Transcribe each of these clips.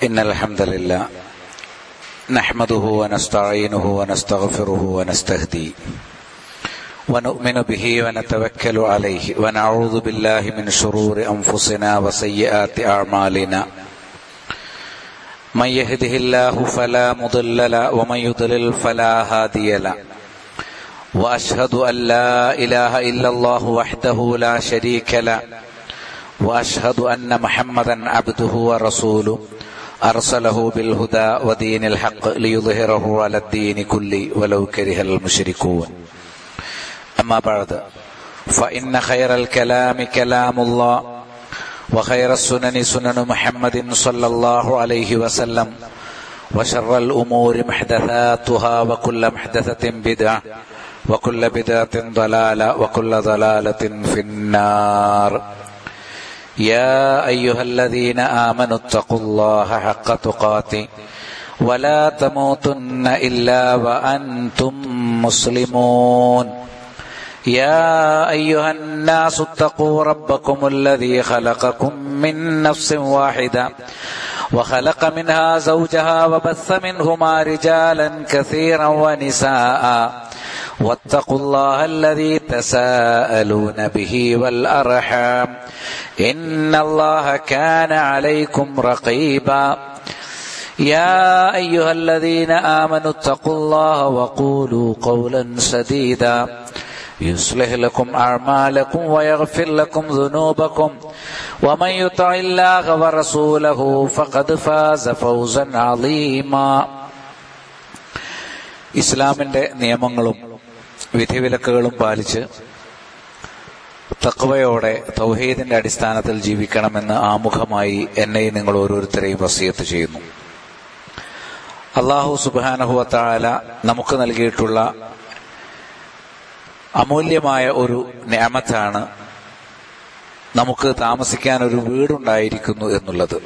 إن الحمد لله نحمده ونستعينه ونستغفره ونستهديه ونؤمن به ونتوكل عليه ونعوذ بالله من شرور أنفسنا وسيئات أعمالنا من يهده الله فلا مضل له ومن يضلل فلا هادي له واشهد ان لا اله الا الله وحده لا شريك له واشهد ان محمدا عبده ورسوله ارسله بالهدى ودين الحق ليظهره على الدين كله ولو كره المشركون اما بعد فان خير الكلام كلام الله وخير السنن سنن محمد صلى الله عليه وسلم وشر الامور محدثاتها وكل محدثه بدعه وكل بدعة ضلالة وكل ضلالة في النار يا أيها الذين آمنوا اتقوا الله حق تقاته ولا تموتن إلا وأنتم مسلمون يا أيها الناس اتقوا ربكم الذي خلقكم من نفس واحدة وخلق منها زوجها وبث منهما رجالا كثيرا ونساء واتقوا الله الذي تساءلون به والأرحام إن الله كان عليكم رقيبا يا أيها الذين آمنوا اتقوا الله وقولوا قولا سديدا يصلح لكم أعمالكم ويغفر لكم ذنوبكم ومن يطع الله ورسوله فقد فاز فوزا عظيما ഇസ്ലാമിന്റെ നിയമങ്ങളും വിധിവിലക്കുകളും പാലിച്ച് തക്വയോടെ തൗഹീദിന്റെ അടിസ്ഥാനത്തിൽ ജീവിക്കണമെന്ന് ആമുഖമായി എന്നെയും നിങ്ങൾ ഓരോരുത്തരെയും വസിയത്ത് ചെയ്യുന്നു അള്ളാഹു സുബാനഹുവത്താല നമുക്ക് നൽകിയിട്ടുള്ള അമൂല്യമായ ഒരു ഞാമത്താണ് നമുക്ക് താമസിക്കാൻ ഒരു വീടുണ്ടായിരിക്കുന്നു എന്നുള്ളത്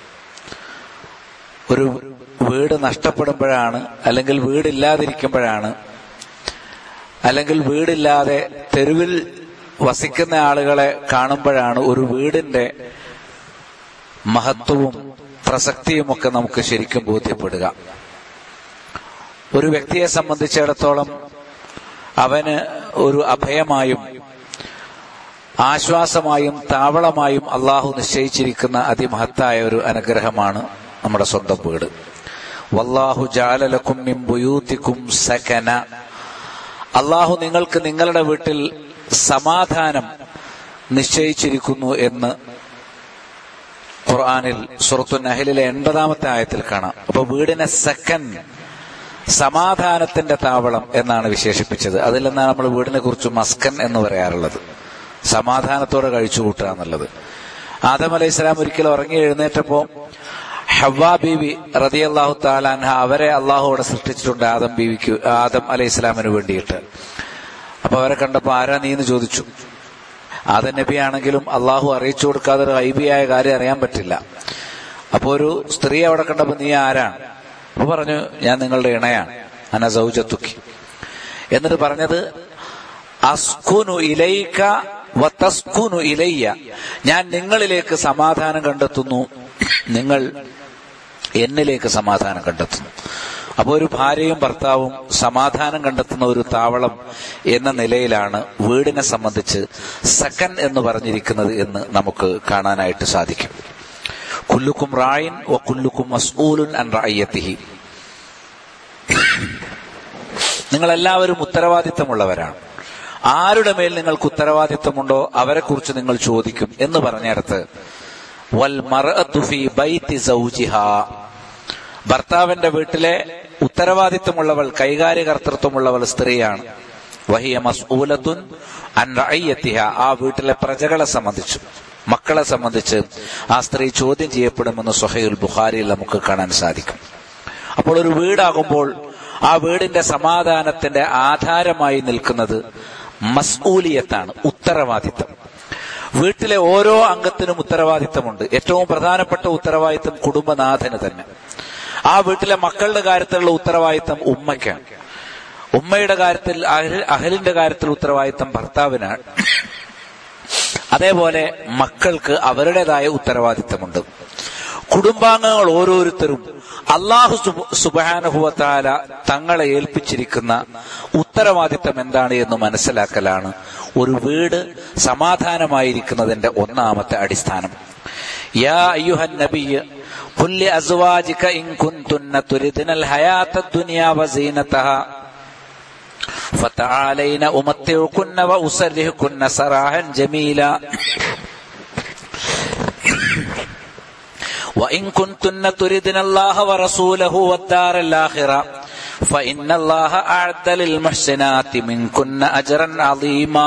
ഒരു വീട് നഷ്ടപ്പെടുമ്പോഴാണ് അല്ലെങ്കിൽ വീടില്ലാതിരിക്കുമ്പോഴാണ് അല്ലെങ്കിൽ വീടില്ലാതെ തെരുവിൽ വസിക്കുന്ന ആളുകളെ കാണുമ്പോഴാണ് ഒരു വീടിന്റെ മഹത്വവും പ്രസക്തിയുമൊക്കെ നമുക്ക് ശരിക്കും ബോധ്യപ്പെടുക ഒരു വ്യക്തിയെ സംബന്ധിച്ചിടത്തോളം അവന് ഒരു അഭയമായും ആശ്വാസമായും താവളമായും അള്ളാഹു നിശ്ചയിച്ചിരിക്കുന്ന അതിമഹത്തായ ഒരു അനുഗ്രഹമാണ് നമ്മുടെ സ്വന്തം വീട് വല്ലാഹു ജാലലക്കും ബുയൂത്തിക്കും സകന അള്ളാഹു നിങ്ങൾക്ക് നിങ്ങളുടെ വീട്ടിൽ സമാധാനം നിശ്ചയിച്ചിരിക്കുന്നു എന്ന് ഖുർആാനിൽ സുറത്തു നഹലിലെ എൺപതാമത്തെ ആയത്തിൽ കാണാം അപ്പൊ വീടിനെ സക്കൻ സമാധാനത്തിന്റെ താവളം എന്നാണ് വിശേഷിപ്പിച്ചത് അതിൽ നിന്നാണ് നമ്മൾ വീടിനെ കുറിച്ച് മസ്കൻ എന്ന് പറയാറുള്ളത് സമാധാനത്തോടെ കഴിച്ചു കൂട്ടുക എന്നുള്ളത് ആദം അലൈഹി സ്വലാം ഒരിക്കലും ഉറങ്ങി എഴുന്നേറ്റപ്പോ ഹവ്വാ ബീവി റതി അള്ളാഹു താലാൻഹ അവരെ അള്ളാഹു അവിടെ സൃഷ്ടിച്ചിട്ടുണ്ട് ആദം ബീവിക്ക് ആദം അലൈഹി ഇസ്ലാമിന് വേണ്ടിയിട്ട് അപ്പൊ അവരെ കണ്ടപ്പോ ആരാ നീ എന്ന് ചോദിച്ചു ആദം നബി ആണെങ്കിലും അള്ളാഹു അറിയിച്ചു കൊടുക്കാതെ ഒരു ഐബിയായ കാര്യം അറിയാൻ പറ്റില്ല അപ്പൊ ഒരു സ്ത്രീ അവിടെ കണ്ടപ്പോ നീ ആരാണ് അപ്പൊ പറഞ്ഞു ഞാൻ നിങ്ങളുടെ ഇണയാണ് അന സൗജത്തുക്കി എന്നിട്ട് പറഞ്ഞത് അസ്കുനു ഇലൈക്ക വത്തസ്കുനു ഇലയ്യ ഞാൻ നിങ്ങളിലേക്ക് സമാധാനം കണ്ടെത്തുന്നു നിങ്ങൾ എന്നിലേക്ക് സമാധാനം കണ്ടെത്തുന്നു അപ്പോൾ ഒരു ഭാര്യയും ഭർത്താവും സമാധാനം കണ്ടെത്തുന്ന ഒരു താവളം എന്ന നിലയിലാണ് വീടിനെ സംബന്ധിച്ച് സക്കൻ എന്ന് പറഞ്ഞിരിക്കുന്നത് എന്ന് നമുക്ക് കാണാനായിട്ട് സാധിക്കും കുല്ലുക്കും റായിൻ ഒ കുല്ലുക്കും മസ്ഊലുൻ അൻ റായത്തിഹി നിങ്ങളെല്ലാവരും ഉത്തരവാദിത്തമുള്ളവരാണ് ആരുടെ മേൽ നിങ്ങൾക്ക് ഉത്തരവാദിത്തമുണ്ടോ അവരെ കുറിച്ച് നിങ്ങൾ ചോദിക്കും എന്ന് പറഞ്ഞിടത്ത് വൽ മറഅത്തുഫി ബൈത്തി സൗജിഹ ഭർത്താവിന്റെ വീട്ടിലെ ഉത്തരവാദിത്തമുള്ളവൾ കൈകാര്യകർത്തൃത്വമുള്ളവൾ സ്ത്രീയാണ് വഹിയ മസ്ഊലത്തുൻ അൻ റഅയ്യത്തിഹ ആ വീട്ടിലെ പ്രജകളെ സംബന്ധിച്ചു മക്കളെ സംബന്ധിച്ച് ആ സ്ത്രീ ചോദ്യം ചെയ്യപ്പെടുമെന്ന് സുഹൈൽ ബുഖാരിയിൽ നമുക്ക് കാണാൻ സാധിക്കും അപ്പോൾ ഒരു വീടാകുമ്പോൾ ആ വീടിന്റെ സമാധാനത്തിന്റെ ആധാരമായി നിൽക്കുന്നത് മസ്ഊലിയത്താണ് ഉത്തരവാദിത്തം വീട്ടിലെ ഓരോ അംഗത്തിനും ഉത്തരവാദിത്തമുണ്ട് ഏറ്റവും പ്രധാനപ്പെട്ട ഉത്തരവാദിത്തം കുടുംബനാഥന് തന്നെ ആ വീട്ടിലെ മക്കളുടെ കാര്യത്തിലുള്ള ഉത്തരവാദിത്തം ഉമ്മയ്ക്കാണ് ഉമ്മയുടെ കാര്യത്തിൽ അഹൽ- അഹലിന്റെ കാര്യത്തിൽ ഉത്തരവാദിത്തം ഭർത്താവിനാണ് അതേപോലെ മക്കൾക്ക് അവരുടേതായ ഉത്തരവാദിത്തമുണ്ട് കുടുംബാംഗങ്ങൾ ഓരോരുത്തരും അള്ളാഹു സുബാനുഭവത്താല തങ്ങളെ ഏൽപ്പിച്ചിരിക്കുന്ന ഉത്തരവാദിത്തം എന്താണ് എന്ന് മനസ്സിലാക്കലാണ് ഒരു വീട് സമാധാനമായിരിക്കുന്നതിന്റെ ഒന്നാമത്തെ അടിസ്ഥാനം യാ അയ്യുഹൻ നബിയ് قل لأزواجك إن كنتن تردن الحياة الدنيا وزينتها فتعالين أمتعكن وأسرحكن سراحا جميلا وإن كنتن تردن الله ورسوله والدار الآخرة فإن الله أعد للمحسنات منكن أجرا عظيما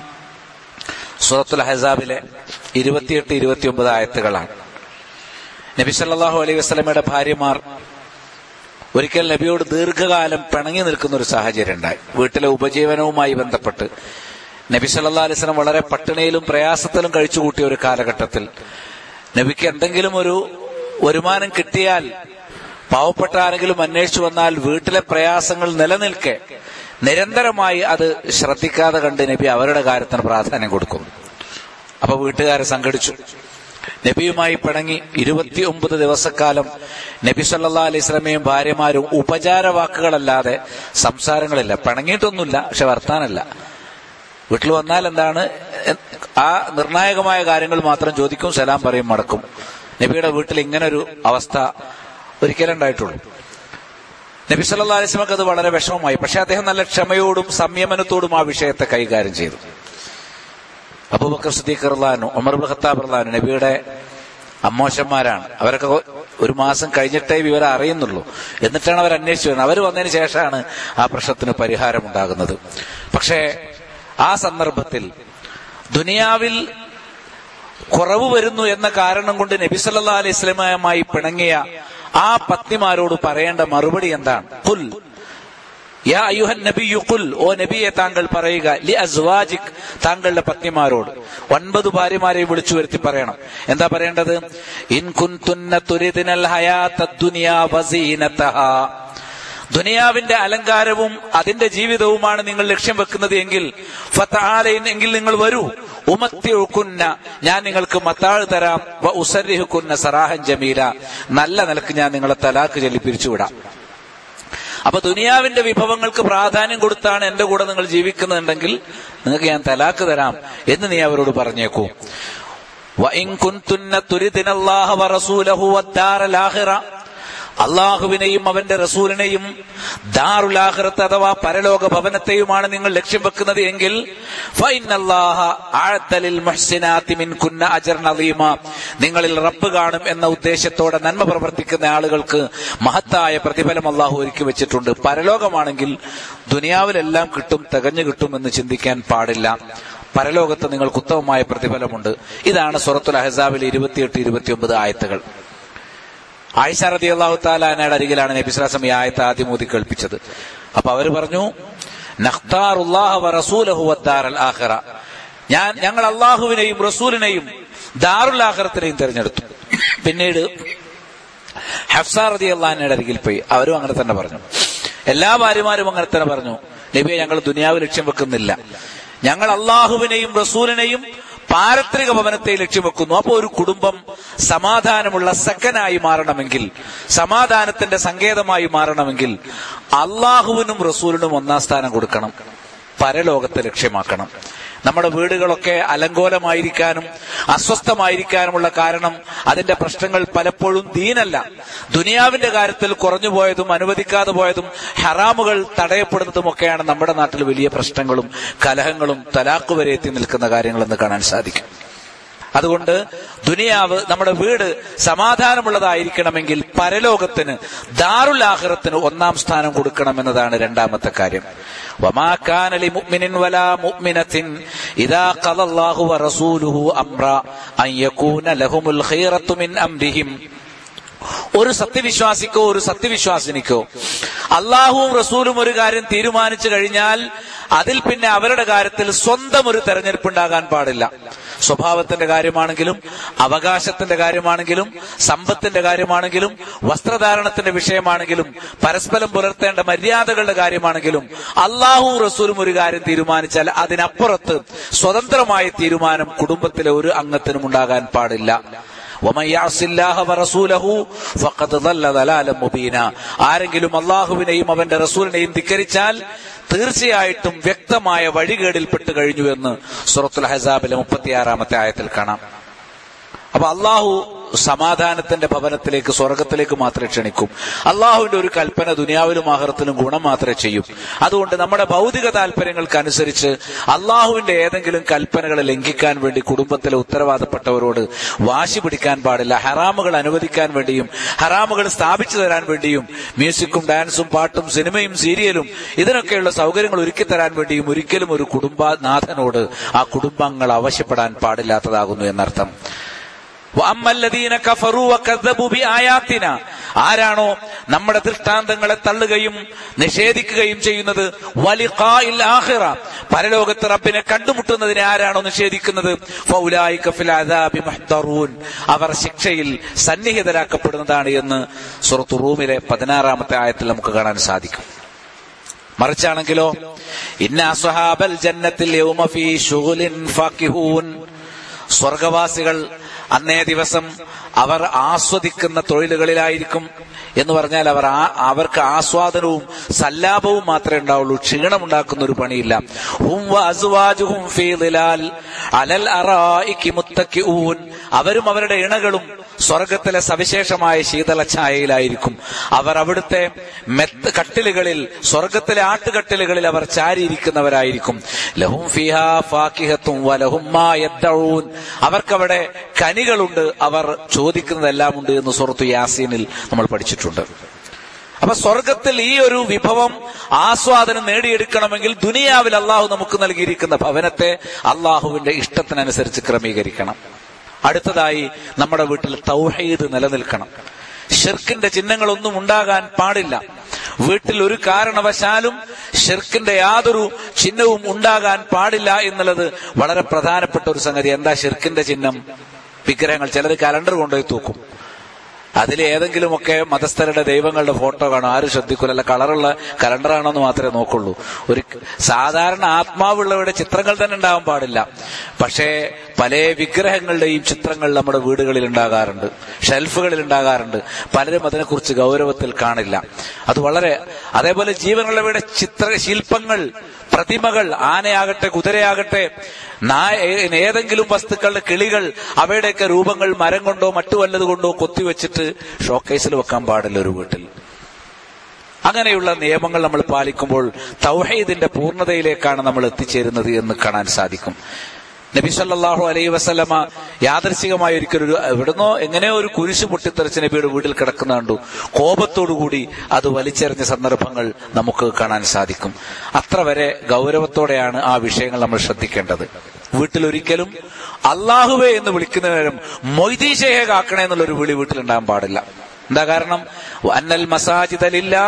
സൂറത്തുൽ ഹസാബിലെ ഇരുപത്തിയെട്ട് ഇരുപത്തിയൊമ്പത് ആയത്തുകളാണ് നബി സല്ലാഹു അലൈഹി വസ്ലമയുടെ ഭാര്യമാർ ഒരിക്കൽ നബിയോട് ദീർഘകാലം പിണങ്ങി നിൽക്കുന്ന ഒരു സാഹചര്യം ഉണ്ടായി വീട്ടിലെ ഉപജീവനവുമായി ബന്ധപ്പെട്ട് നബി സല്ലാ അലൈഹി സ്വലം വളരെ പട്ടിണിയിലും പ്രയാസത്തിലും കഴിച്ചുകൂട്ടിയ ഒരു കാലഘട്ടത്തിൽ നബിക്ക് എന്തെങ്കിലും ഒരു വരുമാനം കിട്ടിയാൽ പാവപ്പെട്ട ആരെങ്കിലും അന്വേഷിച്ചു വന്നാൽ വീട്ടിലെ പ്രയാസങ്ങൾ നിലനിൽക്കെ നിരന്തരമായി അത് ശ്രദ്ധിക്കാതെ കണ്ട് നബി അവരുടെ കാര്യത്തിന് പ്രാധാന്യം കൊടുക്കുന്നു അപ്പൊ വീട്ടുകാരെ സംഘടിച്ചു നബിയുമായി പിണങ്ങി ഇരുപത്തിയൊമ്പത് ദിവസക്കാലം നബി സല്ലാ അലൈഹി സ്വലമയും ഭാര്യമാരും ഉപചാര വാക്കുകളല്ലാതെ സംസാരങ്ങളില്ല പിണങ്ങിയിട്ടൊന്നുമില്ല പക്ഷെ വർത്താനല്ല വീട്ടിൽ വന്നാൽ എന്താണ് ആ നിർണായകമായ കാര്യങ്ങൾ മാത്രം ചോദിക്കും സലാം പറയും മടക്കും നബിയുടെ വീട്ടിൽ ഇങ്ങനൊരു അവസ്ഥ ഒരിക്കലും ഉണ്ടായിട്ടുള്ളൂ നബി സല്ലാ അലൈഹി സ്വലമക്ക് അത് വളരെ വിഷമമായി പക്ഷെ അദ്ദേഹം നല്ല ക്ഷമയോടും സംയമനത്തോടും ആ വിഷയത്തെ കൈകാര്യം ചെയ്തു അബൂബക്കർ സിദ്ദീഖ് റഹ്ലാനു ഉമർ ഖത്താബ് റഹ്ലാനു നബിയുടെ അമ്മോശന്മാരാണ് അവരൊക്കെ ഒരു മാസം കഴിഞ്ഞിട്ടേ വിവരം അറിയുന്നുള്ളൂ എന്നിട്ടാണ് അവർ അന്വേഷിച്ചു വരുന്നത് അവർ വന്നതിന് ശേഷമാണ് ആ പ്രശ്നത്തിന് പരിഹാരം ഉണ്ടാകുന്നത് പക്ഷേ ആ സന്ദർഭത്തിൽ ദുനിയാവിൽ കുറവ് വരുന്നു എന്ന കാരണം കൊണ്ട് നബി സല്ലാ അലൈഹി സ്വലമയുമായി പിണങ്ങിയ ആ പത്നിമാരോട് പറയേണ്ട മറുപടി എന്താണ് കുൽ യാ അയ്യുഹൻ നബിയു കുൽ ഓ നബിയെ താങ്കൾ പറയുക ലി അസ്വാജിക് താങ്കളുടെ പത്നിമാരോട് ഒൻപത് ഭാര്യമാരെ വിളിച്ചു വരുത്തി പറയണം എന്താ പറയേണ്ടത് ഇൻ കുൻതുന്ന തുരിദിനൽ ഹയാത്ത ദുനിയാ വസീനതഹാ ദുനിയാവിന്റെ അലങ്കാരവും അതിന്റെ ജീവിതവുമാണ് നിങ്ങൾ ലക്ഷ്യം വെക്കുന്നത് എങ്കിൽ ഫത്താലയിൻ എങ്കിൽ നിങ്ങൾ വരൂ ഉമത്തിയുക്കുന്ന ഞാൻ നിങ്ങൾക്ക് മത്താഴ് തരാം വ ഉസരിഹുക്കുന്ന സറാഹൻ ജമീല നല്ല നിലക്ക് ഞാൻ നിങ്ങളെ തലാക്ക് ചൊല്ലി പിരിച്ചുവിടാം അപ്പൊ ദുനിയാവിന്റെ വിഭവങ്ങൾക്ക് പ്രാധാന്യം കൊടുത്താണ് എന്റെ കൂടെ നിങ്ങൾ ജീവിക്കുന്നുണ്ടെങ്കിൽ നിങ്ങൾക്ക് ഞാൻ തലാക്ക് തരാം എന്ന് നീ അവരോട് പറഞ്ഞേക്കൂ അള്ളാഹുവിനെയും അവന്റെ റസൂലിനെയും ദാറുലാഹ്റത്ത് അഥവാ പരലോക ഭവനത്തെയുമാണ് നിങ്ങൾ ലക്ഷ്യം വെക്കുന്നത് എങ്കിൽ നിങ്ങളിൽ റബ്ബ് കാണും എന്ന ഉദ്ദേശത്തോടെ നന്മ പ്രവർത്തിക്കുന്ന ആളുകൾക്ക് മഹത്തായ പ്രതിഫലം അള്ളാഹു ഒരുക്കി വെച്ചിട്ടുണ്ട് പരലോകമാണെങ്കിൽ ദുനിയാവിലെല്ലാം കിട്ടും തികഞ്ഞു കിട്ടും എന്ന് ചിന്തിക്കാൻ പാടില്ല പരലോകത്ത് നിങ്ങൾക്ക് ഉത്തമമായ പ്രതിഫലമുണ്ട് ഇതാണ് സുറത്തുൽ അഹസാബിൽ ഇരുപത്തിയെട്ട് ഇരുപത്തിയൊമ്പത് ആയത്തുകൾ ആയിഷ റതി അള്ളാഹു താലാനയുടെ അരികിലാണ് നബിസ്ലാസം ഈ ആയത്ത് ആദ്യം ഊതി കേൾപ്പിച്ചത് അപ്പൊ അവര് പറഞ്ഞു ഞാൻ ഞങ്ങൾ അള്ളാഹുവിനെയും റസൂലിനെയും ദാറുൽ ആഖിറത്തിനെയും തിരഞ്ഞെടുത്തു പിന്നീട് ഹഫ്സാ റതി അള്ളഹാനയുടെ അരികിൽ പോയി അവരും അങ്ങനെ തന്നെ പറഞ്ഞു എല്ലാ ഭാര്യമാരും അങ്ങനെ തന്നെ പറഞ്ഞു നബിയെ ഞങ്ങൾ ദുനിയാവ് ലക്ഷ്യം വെക്കുന്നില്ല ഞങ്ങൾ അള്ളാഹുവിനെയും റസൂലിനെയും പാരത്രിക ഭവനത്തെ ലക്ഷ്യം വെക്കുന്നു അപ്പോൾ ഒരു കുടുംബം സമാധാനമുള്ള സക്കനായി മാറണമെങ്കിൽ സമാധാനത്തിന്റെ സങ്കേതമായി മാറണമെങ്കിൽ അള്ളാഹുവിനും റസൂലിനും ഒന്നാം സ്ഥാനം കൊടുക്കണം പരലോകത്തെ ലക്ഷ്യമാക്കണം നമ്മുടെ വീടുകളൊക്കെ അലങ്കോലമായിരിക്കാനും അസ്വസ്ഥമായിരിക്കാനുമുള്ള കാരണം അതിന്റെ പ്രശ്നങ്ങൾ പലപ്പോഴും ദീനല്ല ദുനിയാവിന്റെ കാര്യത്തിൽ കുറഞ്ഞു പോയതും അനുവദിക്കാതെ പോയതും ഹറാമുകൾ തടയപ്പെടുന്നതുമൊക്കെയാണ് നമ്മുടെ നാട്ടിൽ വലിയ പ്രശ്നങ്ങളും കലഹങ്ങളും തലാക്ക് വരെ എത്തി നിൽക്കുന്ന കാര്യങ്ങളെന്ന് കാണാൻ സാധിക്കും അതുകൊണ്ട് ദുനിയാവ് നമ്മുടെ വീട് സമാധാനമുള്ളതായിരിക്കണമെങ്കിൽ പരലോകത്തിന് ദാറുൽ ആഖിറത്തിന് ഒന്നാം സ്ഥാനം കൊടുക്കണമെന്നതാണ് രണ്ടാമത്തെ കാര്യം വമാ കാന ലിമുഅ്മിനിൻ വലാ മുഅ്മിനത്തിൻ ഇദാ ഖദല്ലാഹു വറസൂലുഹു അംറ അൻ യകൂന ലഹുമുൽ ഖൈറത്തു മിൻ അംരിഹിം ഒരു സത്യവിശ്വാസിക്കോ ഒരു സത്യവിശ്വാസിനിക്കോ അള്ളാഹുവും റസൂലും ഒരു കാര്യം തീരുമാനിച്ചു കഴിഞ്ഞാൽ അതിൽ പിന്നെ അവരുടെ കാര്യത്തിൽ സ്വന്തം ഒരു തെരഞ്ഞെടുപ്പ് ഉണ്ടാകാൻ പാടില്ല സ്വഭാവത്തിന്റെ കാര്യമാണെങ്കിലും അവകാശത്തിന്റെ കാര്യമാണെങ്കിലും സമ്പത്തിന്റെ കാര്യമാണെങ്കിലും വസ്ത്രധാരണത്തിന്റെ വിഷയമാണെങ്കിലും പരസ്പരം പുലർത്തേണ്ട മര്യാദകളുടെ കാര്യമാണെങ്കിലും അള്ളാഹുവും റസൂലും ഒരു കാര്യം തീരുമാനിച്ചാൽ അതിനപ്പുറത്ത് സ്വതന്ത്രമായ തീരുമാനം കുടുംബത്തിലെ ഒരു അംഗത്തിനും ഉണ്ടാകാൻ പാടില്ല വമൻ യഅസില്ലാഹ വറസൂലഹു ഫഖദ് ضل ضلالا മുബീന ആരെങ്കിലും അള്ളാഹുവിനെയും അവന്റെ റസൂലിനെയും ധിക്കരിച്ചാൽ തീർച്ചയായിട്ടും വ്യക്തമായ വഴികേടിൽപ്പെട്ട് കഴിഞ്ഞു എന്ന് സൂറത്തുൽ ഹസാബിലെ മുപ്പത്തിയാറാമത്തെ ആയത്തിൽ കാണാം അപ്പൊ അള്ളാഹു സമാധാനത്തിന്റെ ഭവനത്തിലേക്ക് സ്വർഗത്തിലേക്ക് മാത്രമേ ക്ഷണിക്കും അള്ളാഹുവിന്റെ ഒരു കൽപ്പന ദുനിയാവിലും ആഹ്റത്തിലും ഗുണം മാത്രമേ ചെയ്യും അതുകൊണ്ട് നമ്മുടെ ഭൗതിക താല്പര്യങ്ങൾക്കനുസരിച്ച് അള്ളാഹുവിന്റെ ഏതെങ്കിലും കൽപ്പനകളെ ലംഘിക്കാൻ വേണ്ടി കുടുംബത്തിലെ ഉത്തരവാദപ്പെട്ടവരോട് വാശി പിടിക്കാൻ പാടില്ല ഹറാമുകൾ അനുവദിക്കാൻ വേണ്ടിയും ഹറാമുകൾ സ്ഥാപിച്ചു തരാൻ വേണ്ടിയും മ്യൂസിക്കും ഡാൻസും പാട്ടും സിനിമയും സീരിയലും ഇതിനൊക്കെയുള്ള സൗകര്യങ്ങൾ ഒരുക്കി തരാൻ വേണ്ടിയും ഒരിക്കലും ഒരു കുടുംബനാഥനോട് ആ കുടുംബങ്ങൾ ആവശ്യപ്പെടാൻ പാടില്ലാത്തതാകുന്നു എന്നർത്ഥം വഅമ്മല്ലദീന കഫറൂ വകദ്ദബൂ ബിആയാത്തിന ആരാണോ നമ്മുടെ ദൃഷ്ടാന്തങ്ങളെ തള്ളുകയും നിഷേധിക്കുകയും ചെയ്യുന്നത് വലിഖാഇൽ ആഖിറ പരലോകത്ത് റബ്ബിനെ കണ്ടുമുട്ടുന്നതിനെ ആരാണോ നിഷേധിക്കുന്നത് ഫൗലായിക ഫിൽ അദാബി മുഹ്ദറൂൻ അവർ ശിക്ഷയിൽ സന്നിഹിതരാക്കപ്പെടുന്നതാണ് എന്ന് സൂറത്ത് റൂമിലെ പതിനാറാമത്തെ ആയത്തിൽ നമുക്ക് കാണാൻ സാധിക്കും മറിച്ചാണെങ്കിലോ ഇന്ന അസ്ഹാബൽ ജന്നത്തിൽ യൗമ ഫീ ശുഗ്ലിൻ ഫാക്കിഹൂൻ സ്വർഗവാസികൾ അന്നേ ദിവസം അവർ ആസ്വദിക്കുന്ന തൊഴിലുകളിലായിരിക്കും എന്ന് പറഞ്ഞാൽ അവർ ആ അവർക്ക് ആസ്വാദനവും സല്ലാപവും മാത്രമേ ഉണ്ടാവുള്ളൂ ക്ഷീണമുണ്ടാക്കുന്ന ഒരു പണിയില്ല ഹും വ അസ്വാജുഹും ഫീ ദിലാൽ അലൽ അറായിക്കി മുത്തക്കിഊൻ അവരും അവരുടെ ഇണകളും സ്വർഗത്തിലെ സവിശേഷമായ ശീതള ഛായയിലായിരിക്കും അവർ അവിടുത്തെ മെത്ത് കട്ടിലുകളിൽ സ്വർഗത്തിലെ ആട്ടുകട്ടിലുകളിൽ അവർ ചാരിയിരിക്കുന്നവരായിരിക്കും ലഹും ഫിഹാ ഫാക്കിഹത്തും വലഹും മാ യദ്ദഊൻ അവർക്കവിടെ കനികളുണ്ട് അവർ ചോദിക്കുന്നതെല്ലാം ഉണ്ട് എന്ന് സുഹൃത്തു യാസീനിൽ നമ്മൾ പഠിച്ചിട്ടുണ്ട് അപ്പൊ സ്വർഗത്തിൽ ഈ ഒരു വിഭവം ആസ്വാദനം നേടിയെടുക്കണമെങ്കിൽ ദുനിയാവിൽ അള്ളാഹു നമുക്ക് നൽകിയിരിക്കുന്ന ഭവനത്തെ അള്ളാഹുവിന്റെ ഇഷ്ടത്തിനനുസരിച്ച് ക്രമീകരിക്കണം അടുത്തതായി നമ്മുടെ വീട്ടിൽ തൗഹീദ് നിലനിൽക്കണം ഷിർക്കിന്റെ ചിഹ്നങ്ങളൊന്നും ഉണ്ടാകാൻ പാടില്ല വീട്ടിൽ ഒരു കാരണവശാലും ഷിർക്കിന്റെ യാതൊരു ചിഹ്നവും ഉണ്ടാകാൻ പാടില്ല എന്നുള്ളത് വളരെ പ്രധാനപ്പെട്ട ഒരു സംഗതി എന്താ ഷിർക്കിന്റെ ചിഹ്നം വിഗ്രഹങ്ങൾ ചിലർ കലണ്ടർ കൊണ്ടുപോയി തൂക്കും അതിൽ ഏതെങ്കിലുമൊക്കെ മതസ്ഥരുടെ ദൈവങ്ങളുടെ ഫോട്ടോ കാണും ആരും ശ്രദ്ധിക്കില്ല അല്ല കളറുള്ള കലണ്ടറാണോ എന്ന് മാത്രമേ നോക്കുള്ളൂ ഒരു സാധാരണ ആത്മാവുള്ളവരുടെ ചിത്രങ്ങൾ തന്നെ ഉണ്ടാവാൻ പാടില്ല പക്ഷേ പല വിഗ്രഹങ്ങളുടെയും ചിത്രങ്ങൾ നമ്മുടെ വീടുകളിൽ ഉണ്ടാകാറുണ്ട് ഷെൽഫുകളിൽ ഉണ്ടാകാറുണ്ട് പലരും അതിനെക്കുറിച്ച് ഗൗരവത്തിൽ കാണില്ല അത് വളരെ അതേപോലെ ജീവനുള്ളവയുടെ ചിത്ര ശില്പങ്ങൾ പ്രതിമകൾ ആനയാകട്ടെ കുതിരയാകട്ടെ ഏതെങ്കിലും വസ്തുക്കളുടെ കിളികൾ അവയുടെയൊക്കെ രൂപങ്ങൾ മരം കൊണ്ടോ മറ്റു വല്ലത് കൊണ്ടോ കൊത്തിവെച്ചിട്ട് ഷോക്കേസിൽ വെക്കാൻ പാടില്ല ഒരു വീട്ടിൽ അങ്ങനെയുള്ള നിയമങ്ങൾ നമ്മൾ പാലിക്കുമ്പോൾ തൗഹീദിന്റെ പൂർണ്ണതയിലേക്കാണ് നമ്മൾ എത്തിച്ചേരുന്നത് എന്ന് കാണാൻ സാധിക്കും നബി സല്ലാഹു അലൈഹി വസ്ലമ യാദർശികമായ ഒരിക്കലൊരു എവിടുന്നോ എങ്ങനെയോ ഒരു കുരിശ് പൊട്ടിത്തെറിച്ച് നബിയുടെ വീട്ടിൽ കിടക്കുന്ന കണ്ടു കോപത്തോടുകൂടി അത് വലിച്ചെറിഞ്ഞ സന്ദർഭങ്ങൾ നമുക്ക് കാണാൻ സാധിക്കും അത്ര വരെ ഗൗരവത്തോടെയാണ് ആ വിഷയങ്ങൾ നമ്മൾ ശ്രദ്ധിക്കേണ്ടത് വീട്ടിലൊരിക്കലും അള്ളാഹുവേ എന്ന് വിളിക്കുന്നവരും മൊയ്തീശയെ കാക്കണേ എന്നുള്ളൊരു വിളി വീട്ടിലുണ്ടാകാൻ പാടില്ല എന്താ കാരണം അന്നൽ മസാജിദലില്ല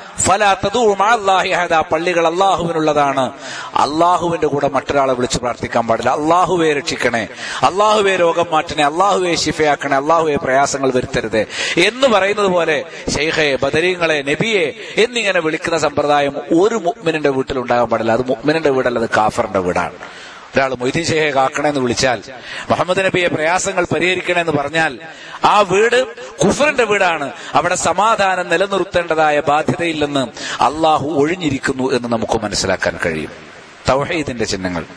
ഫലാത്തതുമാഹി പള്ളികൾ അള്ളാഹുവിനുള്ളതാണ് അള്ളാഹുവിന്റെ കൂടെ മറ്റൊരാളെ വിളിച്ച് പ്രാർത്ഥിക്കാൻ പാടില്ല അള്ളാഹുവെ രക്ഷിക്കണേ അള്ളാഹുവെ രോഗം മാറ്റണേ അള്ളാഹുവെ ശിഫയാക്കണേ അള്ളാഹുവെ പ്രയാസങ്ങൾ വരുത്തരുത് എന്ന് പറയുന്നത് പോലെ ഷെയ്ഖെ ബദരീങ്ങളെ നബിയെ എന്നിങ്ങനെ വിളിക്കുന്ന സമ്പ്രദായം ഒരു മുഗ്മിനിന്റെ വീട്ടിൽ ഉണ്ടാകാൻ പാടില്ല അത് മുഗ്മിനിന്റെ വീടല്ല അത് കാഫറിന്റെ വീടാണ് ഒരാൾ മൊയ്തീൻ ഷെയ്ഖെ കാക്കണമെന്ന് വിളിച്ചാൽ മുഹമ്മദ് നബിയെ പ്രയാസങ്ങൾ പരിഹരിക്കണമെന്ന് പറഞ്ഞാൽ ആ വീട് കുഫറിന്റെ വീടാണ് അവിടെ സമാധാനം നിലനിർത്തേണ്ടതായ ബാധ്യതയില്ലെന്ന് അള്ളാഹു ഒഴിഞ്ഞിരിക്കുന്നു എന്ന് നമുക്ക് മനസ്സിലാക്കാൻ കഴിയും തൗഹീദിന്റെ ചിഹ്നങ്ങൾ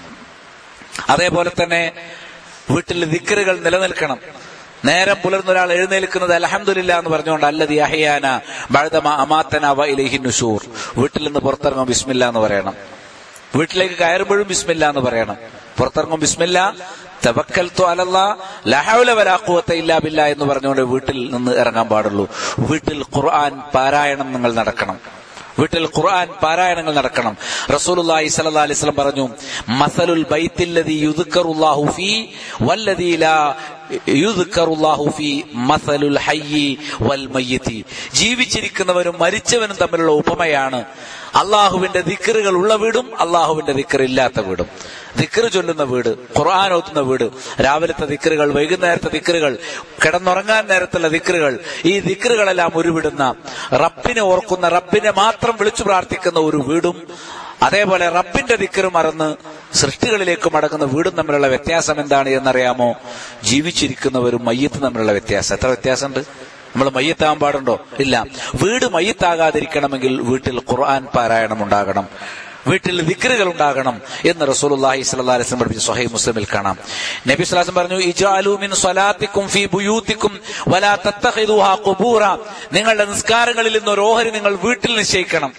അതേപോലെ തന്നെ വീട്ടിൽ ദിക്കറുകൾ നിലനിൽക്കണം നേരം പുലർന്ന ഒരാൾ എഴുന്നേൽക്കുന്നത് അലഹമില്ല എന്ന് പറഞ്ഞുകൊണ്ട് അല്ലതി അഹയാന ബഴുതമ അമാത്തന വ ഇലഹി നുഷൂർ വീട്ടിൽ നിന്ന് പുറത്തിറങ്ങും ബിസ്മില്ല എന്ന് പറയണം വീട്ടിലേക്ക് കയറുമ്പോഴും ബിസ്മില്ല എന്ന് പറയണം പുറത്തിറങ്ങും ബിസ്മില്ല തവക്കൽത്തു അലല്ല ലഹൗല വലാഖുവത്ത ഇല്ലാ ബില്ല എന്ന് പറഞ്ഞുകൊണ്ട് വീട്ടിൽ നിന്ന് ഇറങ്ങാൻ പാടുള്ളൂ വീട്ടിൽ ഖുർആൻ പാരായണം നിങ്ങൾ നടക്കണം വീട്ടിൽ ഖുർആൻ പാരായണങ്ങൾ നടക്കണം റസൂലുള്ളാഹി സ്വല്ലല്ലാഹി അലൈഹി വസല്ലം പറഞ്ഞു മസലുൽ ബൈത്തില്ലദി യുദ്കറുല്ലാഹു ഫീ വല്ലദീ ലാ യുദ്കറുല്ലാഹു ഫീ മസലുൽ ഹയ്യി വൽ മയ്യിത്തി ജീവിച്ചിരിക്കുന്നവരും മരിച്ചവനും തമ്മിലുള്ള ഉപമയാണ് അള്ളാഹുവിന്റെ ദിക്കറുകൾ ഉള്ള വീടും അള്ളാഹുവിന്റെ ദിക്കർ ഇല്ലാത്ത വീടും ദിക്കർ ചൊല്ലുന്ന വീട് ഖുർആൻ ഓത്തുന്ന വീട് രാവിലത്തെ ദിക്കറുകൾ വൈകുന്നേരത്തെ ദിക്കറുകൾ കിടന്നുറങ്ങാൻ നേരത്തുള്ള ദിക്കറുകൾ ഈ ദിക്കറുകളെല്ലാം ഉരുവിടുന്ന റബ്ബിനെ ഓർക്കുന്ന റബ്ബിനെ മാത്രം വിളിച്ചു പ്രാർത്ഥിക്കുന്ന ഒരു വീടും അതേപോലെ റബ്ബിന്റെ ദിക്കറ് മറന്ന് സൃഷ്ടികളിലേക്ക് മടങ്ങുന്ന വീടും തമ്മിലുള്ള വ്യത്യാസം എന്താണ് എന്നറിയാമോ ജീവിച്ചിരിക്കുന്നവരും മയ്യത്തും തമ്മിലുള്ള വ്യത്യാസം എത്ര വ്യത്യാസമുണ്ട് നമ്മൾ മയ്യത്താകാൻ പാടുണ്ടോ ഇല്ല വീട് മയ്യത്താകാതിരിക്കണമെങ്കിൽ വീട്ടിൽ ഖുർആൻ പാരായണം ഉണ്ടാകണം വീട്ടിൽ വിക്രുകൾ ഉണ്ടാകണം എന്ന് റസൂലുള്ളാഹി സ്വല്ലല്ലാഹി അലൈഹി വസല്ലം പഠിപ്പിച്ച സ്വഹീഹ് മുസ്ലിമിൽ കാണാം നബി സ്വലാസം പറഞ്ഞു ഇജാലു മിൻ സ്വലാത്തിക്കും ഫീ ബുയൂത്തിക്കും വലാ തത്തഖിദുഹാ ഖുബൂറ നിങ്ങളുടെ നിസ്കാരങ്ങളിൽ നിന്ന് ഒരു ഓഹരി നിങ്ങൾ വീട്ടിൽ നിശ്ചയിക്കണം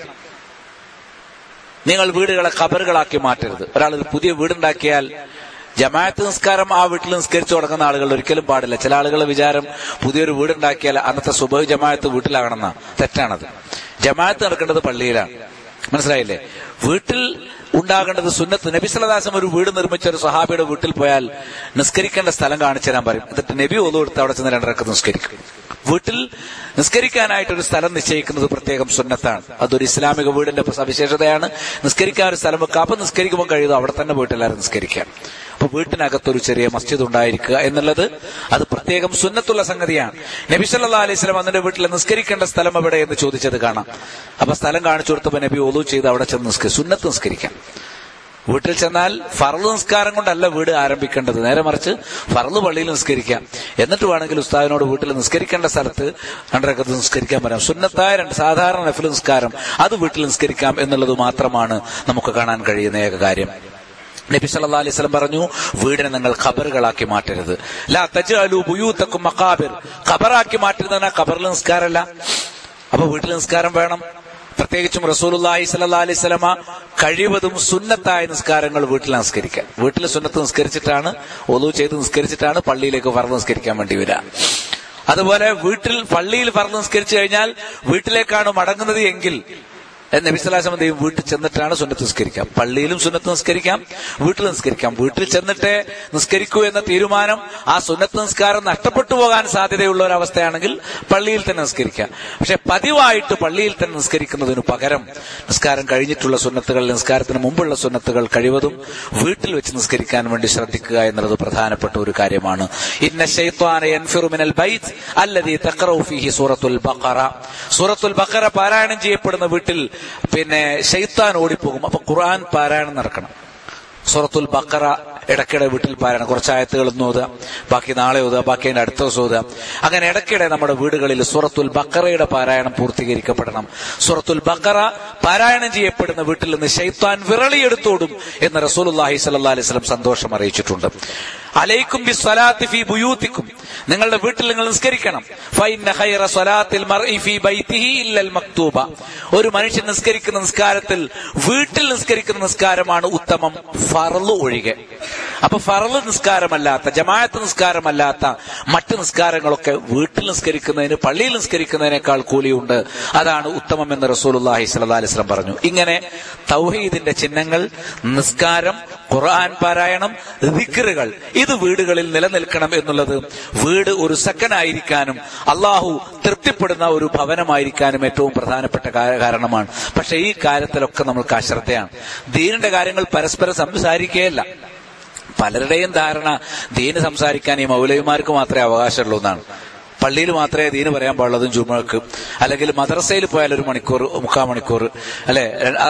നിങ്ങൾ വീടുകളെ ഖബറുകളാക്കി മാറ്റരുത് ഒരാൾ ഒരു പുതിയ വീടുണ്ടാക്കിയാൽ ജമാഅത്ത് നിസ്കാരം ആ വീട്ടിൽ നിസ്കരിച്ചു തുടങ്ങുന്ന ആളുകൾ ഒരിക്കലും പാടില്ല ചില ആളുകളുടെ വിചാരം പുതിയൊരു വീടുണ്ടാക്കിയാൽ അന്നത്തെ സുബഹ് ജമാഅത്ത് വീട്ടിലാകണമെന്ന തെറ്റാണത് ജമാഅത്ത് നടക്കേണ്ടത് പള്ളിയിലാണ് മനസ്സിലായില്ലേ വീട്ടിൽ ഉണ്ടാകേണ്ടത് സുന്നത്ത് നബി സല്ലല്ലാഹു ഒരു വീട് നിർമ്മിച്ച ഒരു സഹാബിയുടെ വീട്ടിൽ പോയാൽ നിസ്കരിക്കേണ്ട സ്ഥലം കാണിച്ചു തരാൻ പറയും എന്നിട്ട് നബി ഒന്നു കൊടുത്ത് അവിടെ ചെന്ന് രണ്ടരക്ക് നിസ്കരിക്കും വീട്ടിൽ നിസ്കരിക്കാനായിട്ട് ഒരു സ്ഥലം നിശ്ചയിക്കുന്നത് പ്രത്യേകം സുന്നത്താണ് അതൊരു ഇസ്ലാമിക വീടിന്റെ സവിശേഷതയാണ് നിസ്കരിക്കാൻ ഒരു സ്ഥലം വെക്കുക അപ്പൊ നിസ്കരിക്കുമ്പോൾ കഴിയുന്നു അവിടെ തന്നെ പോയിട്ട് എല്ലാവരും നിസ്കരിക്കാം അപ്പൊ വീട്ടിനകത്തൊരു ചെറിയ മസ്ജിദ് ഉണ്ടായിരിക്കുക എന്നുള്ളത് അത് പ്രത്യേകം സുന്നത്തുള്ള സംഗതിയാണ് നബി സല്ലാ അലൈഹി സ്വലം അതിന്റെ വീട്ടിൽ നിസ്കരിക്കേണ്ട സ്ഥലം എവിടെ എന്ന് ചോദിച്ചത് കാണാം അപ്പൊ സ്ഥലം കാണിച്ചു കൊടുത്തപ്പോ നബി ഒതു ചെയ്ത് അവിടെ ചെന്ന് നിസ്കരിക്കും സുന്നത്ത് നിസ്കരിക്കാം വീട്ടിൽ ചെന്നാൽ ഫറല് നിസ്കാരം കൊണ്ടല്ല വീട് ആരംഭിക്കേണ്ടത് നേരെ മറിച്ച് ഫറല് പള്ളിയിൽ നിസ്കരിക്കാം എന്നിട്ട് വേണമെങ്കിൽ ഉസ്താദിനോട് വീട്ടിൽ നിസ്കരിക്കേണ്ട സ്ഥലത്ത് രണ്ടരക്കത്ത് നിസ്കരിക്കാൻ പറയാം സുന്നത്തായ രണ്ട് സാധാരണ നഫിൽ നിസ്കാരം അത് വീട്ടിൽ നിസ്കരിക്കാം എന്നുള്ളത് മാത്രമാണ് നമുക്ക് കാണാൻ കഴിയുന്ന ഏക കാര്യം നബി സല്ലല്ലാഹു അലൈഹി വസല്ലം പറഞ്ഞു വീടിനെ നിങ്ങൾ ഖബറുകളാക്കി മാറ്റരുത് ലാ തജ്അലു ബുയൂതക്കും മഖാബിർ ഖബറാക്കി മാറ്റുന്നതിനാ ഖബറിൽ നിസ്കാരമല്ല അപ്പൊ വീട്ടിൽ നിസ്കാരം വേണം പ്രത്യേകിച്ചും റസൂലുള്ളാഹി സ്വല്ലല്ലാഹി അലൈഹി വസല്ലമ കഴിവതും സുന്നത്തായ നിസ്കാരങ്ങൾ വീട്ടിൽ നിസ്കരിക്കാൻ വീട്ടിൽ സുന്നത്ത് നിസ്കരിച്ചിട്ടാണ് ഒതു ചെയ്ത് നിസ്കരിച്ചിട്ടാണ് പള്ളിയിലേക്ക് ഫർദ് നിസ്കരിക്കാൻ വേണ്ടി വരിക അതുപോലെ വീട്ടിൽ പള്ളിയിൽ ഫർദ് നിസ്കരിച്ചു കഴിഞ്ഞാൽ വീട്ടിലേക്കാണ് മടങ്ങുന്നത് എങ്കിൽ നബിസ്വലാസം എന്ത് ചെയ്യും വീട്ടിൽ ചെന്നിട്ടാണ് സുന്നത്ത് നിസ്കരിക്കാം പള്ളിയിലും സുന്നത്ത് നിസ്കരിക്കാം വീട്ടിൽ നിസ്കരിക്കാം വീട്ടിൽ ചെന്നിട്ട് നിസ്കരിക്കൂ എന്ന തീരുമാനം ആ സുന്നത്ത് നിസ്കാരം നഷ്ടപ്പെട്ടു പോകാൻ സാധ്യതയുള്ള ഒരു അവസ്ഥയാണെങ്കിൽ പള്ളിയിൽ തന്നെ നിസ്കരിക്കാം പക്ഷെ പതിവായിട്ട് പള്ളിയിൽ തന്നെ നിസ്കരിക്കുന്നതിന് പകരം നിസ്കാരം കഴിഞ്ഞിട്ടുള്ള സുന്നത്തുകൾ നിസ്കാരത്തിന് മുമ്പുള്ള സുന്നത്തുകൾ കഴിവതും വീട്ടിൽ വെച്ച് നിസ്കരിക്കാൻ വേണ്ടി ശ്രദ്ധിക്കുക എന്നുള്ളത് പ്രധാനപ്പെട്ട ഒരു കാര്യമാണ് ഇന്ന ഷൈത്വാന യൻഫിറു മിനൽ ബൈത്ത് അല്ലദീ തഖറഉ ഫീഹി സൂറത്തുൽ ബഖറ സൂറത്തുൽ ബഖറ പാരായണം ചെയ്യപ്പെടുന്ന വീട്ടിൽ പിന്നെ ഷെയ്ത്താൻ ഓടിപ്പോകും അപ്പൊ ഖുർആൻ പാരായണം നടക്കണം സൂറത്തുൽ ബക്കറ ഇടയ്ക്കിടെ വീട്ടിൽ പാരായണം കുറച്ച് ആയത്തുകൾ ഇന്ന് ഓതുക ബാക്കി നാളെ ഓതുക ബാക്കി അതിന്റെ അടുത്ത ദിവസം ഓതുക അങ്ങനെ ഇടയ്ക്കിടെ നമ്മുടെ വീടുകളിൽ സൂറത്തുൽ ബക്കറയുടെ പാരായണം പൂർത്തീകരിക്കപ്പെടണം സൂറത്തുൽ ബക്കറ പാരായണം ചെയ്യപ്പെടുന്ന വീട്ടിൽ നിന്ന് ഷെയ്ത്താൻ വിറളിയെടുത്തോടും എന്ന് റസൂലുല്ലാഹി സല്ലാ അലൈഹി സ്വലം സന്തോഷം അറിയിച്ചിട്ടുണ്ട് അലൈക്കും ബി സ്വലാത്തി ഫി ബുയൂത്തിക്കും നിങ്ങളുടെ വീട്ടിൽ നിങ്ങൾ നിസ്കരിക്കണം ഫൈന ഖൈറ സ്വലാത്തിൽ മർഇ ഫി ബൈതിഹി ഇല്ലൽ മക്തൂബ ഒരു മനുഷ്യൻ നിസ്കരിക്കുന്ന നിസ്കാരത്തിൽ വീട്ടിൽ നിസ്കരിക്കുന്ന നിസ്കാരമാണ് ഉത്തമം ഫറല് ഒഴികെ അപ്പൊ ഫറല് നിസ്കാരമല്ലാത്ത ജമാഅത്ത് നിസ്കാരമല്ലാത്ത മറ്റ് നിസ്കാരങ്ങളൊക്കെ വീട്ടിൽ നിസ്കരിക്കുന്നതിന് പള്ളിയിൽ നിസ്കരിക്കുന്നതിനേക്കാൾ കൂലിയുണ്ട് അതാണ് ഉത്തമം എന്ന് റസൂലുള്ളാഹി സ്വല്ലല്ലാഹി അലൈഹി വസല്ലം പറഞ്ഞു ഇങ്ങനെ തൗഹീദിന്റെ ചിഹ്നങ്ങൾ നിസ്കാരം ഖുർആൻ പാരായണം ദിക്റുകൾ ഇത് വീടുകളിൽ നിലനിൽക്കണം എന്നുള്ളത് വീട് ഒരു സെക്കൻഡായിരിക്കാനും അള്ളാഹു തൃപ്തിപ്പെടുന്ന ഒരു ഭവനമായിരിക്കാനും ഏറ്റവും പ്രധാനപ്പെട്ട കാരണമാണ് പക്ഷെ ഈ കാര്യത്തിലൊക്കെ നമ്മൾക്ക് അശ്രദ്ധയാണ് ദീനിന്റെ കാര്യങ്ങൾ പരസ്പരം സംസാരിക്കുകയല്ല പലരുടെയും ധാരണ ദീന് സംസാരിക്കാൻ ഈ മൗലവിമാർക്ക് മാത്രമേ അവകാശമുള്ളൂ എന്നാണ് പള്ളിയിൽ മാത്രമേ ദീന് പറയാൻ പാടുള്ളതും ജുമക്ക് അല്ലെങ്കിൽ മദ്രസയിൽ പോയാൽ ഒരു മണിക്കൂർ മുക്കാൽ മണിക്കൂർ അല്ലെ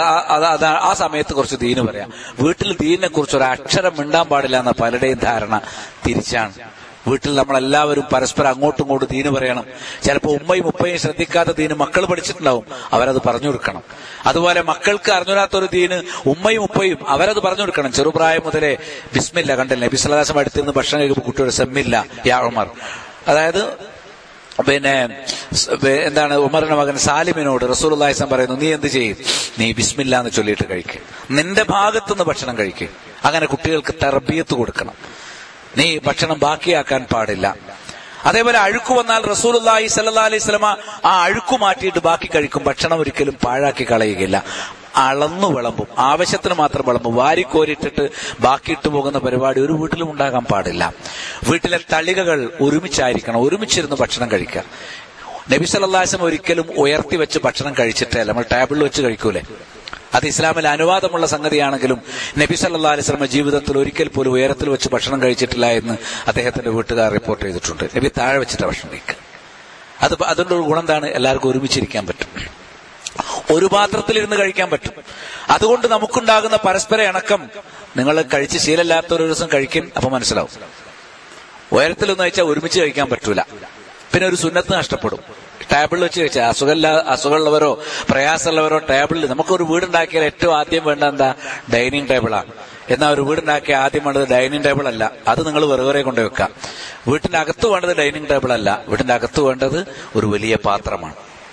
ആ സമയത്ത് കുറച്ച് ദീന് പറയാം വീട്ടിൽ ദീനിനെ കുറിച്ച് ഒരു അക്ഷരം മിണ്ടാൻ പാടില്ല എന്ന പലരുടെയും ധാരണ തിരിച്ചാണ് വീട്ടിൽ നമ്മളെല്ലാവരും പരസ്പരം അങ്ങോട്ടും ഇങ്ങോട്ടും ദീന് പറയണം ചിലപ്പോൾ ഉമ്മയും ഉപ്പയും ശ്രദ്ധിക്കാത്ത ദീന് മക്കൾ പഠിച്ചിട്ടുണ്ടാവും അവരത് പറഞ്ഞു കൊടുക്കണം അതുപോലെ മക്കൾക്ക് അറിഞ്ഞൂടാത്തൊരു ദീന് ഉമ്മയും ഉപ്പയും അവരത് പറഞ്ഞു കൊടുക്കണം ചെറുപ്രായം മുതലേ ബിസ്മില്ല കണ്ടില്ല ബിസ്ലാസം അടുത്ത് നിന്ന് ഭക്ഷണം കഴിക്കുമ്പോൾ കുട്ടിയുടെ സെമ്മില്ല യാഴമാർ അതായത് പിന്നെ എന്താണ് ഉമറിന്റെ മകൻ സാലിമിനോട് റസൂൽ അള്ളാഹിസം പറയുന്നു നീ എന്ത് ചെയ്യും നീ ബിസ്മില്ല എന്ന് ചൊല്ലിയിട്ട് കഴിക്കും നിന്റെ ഭാഗത്തുനിന്ന് ഭക്ഷണം കഴിക്കും അങ്ങനെ കുട്ടികൾക്ക് തർബീയത്ത് കൊടുക്കണം നീ ഭക്ഷണം ബാക്കിയാക്കാൻ പാടില്ല അതേപോലെ അഴുക്ക് വന്നാൽ റസൂൽ അള്ളാഹി സല്ലാ അലൈഹി സ്വലമ ആ അഴുക്ക് മാറ്റിയിട്ട് ബാക്കി കഴിക്കും ഭക്ഷണം ഒരിക്കലും പാഴാക്കി കളയുകയില്ല അളന്നു വിളമ്പും ആവശ്യത്തിന് മാത്രം വിളമ്പും വാരിക്കോരിട്ടിട്ട് ബാക്കിയിട്ട് പോകുന്ന പരിപാടി ഒരു വീട്ടിലും ഉണ്ടാകാൻ പാടില്ല വീട്ടിലെ തളികകൾ ഒരുമിച്ചായിരിക്കണം ഒരുമിച്ചിരുന്ന് ഭക്ഷണം കഴിക്കുക നബി സല്ലാസം ഒരിക്കലും ഉയർത്തി വെച്ച് ഭക്ഷണം കഴിച്ചിട്ടേ നമ്മൾ ടേബിളിൽ വെച്ച് കഴിക്കൂലേ അത് ഇസ്ലാമിൽ അനുവാദമുള്ള സംഗതിയാണെങ്കിലും നബി സല്ലാ അലിസ്ലമ ജീവിതത്തിൽ ഒരിക്കൽ പോലും ഉയരത്തിൽ വെച്ച് ഭക്ഷണം കഴിച്ചിട്ടില്ല എന്ന് അദ്ദേഹത്തിന്റെ വീട്ടുകാർ റിപ്പോർട്ട് ചെയ്തിട്ടുണ്ട് നബി താഴെ വെച്ചിട്ട് ഭക്ഷണം കഴിക്കുക അത് അതുകൊണ്ട് ഒരു ഗുണം എന്താണ് എല്ലാവർക്കും ഒരുമിച്ചിരിക്കാൻ പറ്റും ഒരു പാത്രത്തിലിരുന്ന് കഴിക്കാൻ പറ്റും അതുകൊണ്ട് നമുക്കുണ്ടാകുന്ന പരസ്പര ഇണക്കം നിങ്ങൾ കഴിച്ച് ശീലമില്ലാത്ത ഒരു ദിവസം കഴിക്കും അപ്പൊ മനസ്സിലാവും ഉയരത്തിലൊന്നും കഴിച്ചാൽ ഒരുമിച്ച് കഴിക്കാൻ പറ്റൂല പിന്നെ ഒരു സുന്നത്ത് നഷ്ടപ്പെടും ടേബിളിൽ വെച്ച് കഴിച്ചാൽ അസുഖമില്ല അസുഖമുള്ളവരോ പ്രയാസമുള്ളവരോ ടേബിളിൽ നമുക്കൊരു വീടുണ്ടാക്കിയാൽ ഏറ്റവും ആദ്യം വേണ്ട എന്താ ഡൈനിങ് ടേബിളാണ് എന്നാൽ ഒരു വീടുണ്ടാക്കിയ ആദ്യം വേണ്ടത് ഡൈനിങ് ടേബിൾ അല്ല അത് നിങ്ങൾ വെറുതെ കൊണ്ട് വെക്കാം വീട്ടിന്റെ അകത്ത് വേണ്ടത് ഡൈനിങ് ടേബിൾ അല്ല വീട്ടിന്റെ അകത്ത് വേണ്ടത് ഒരു വലിയ പാത്രമാണ്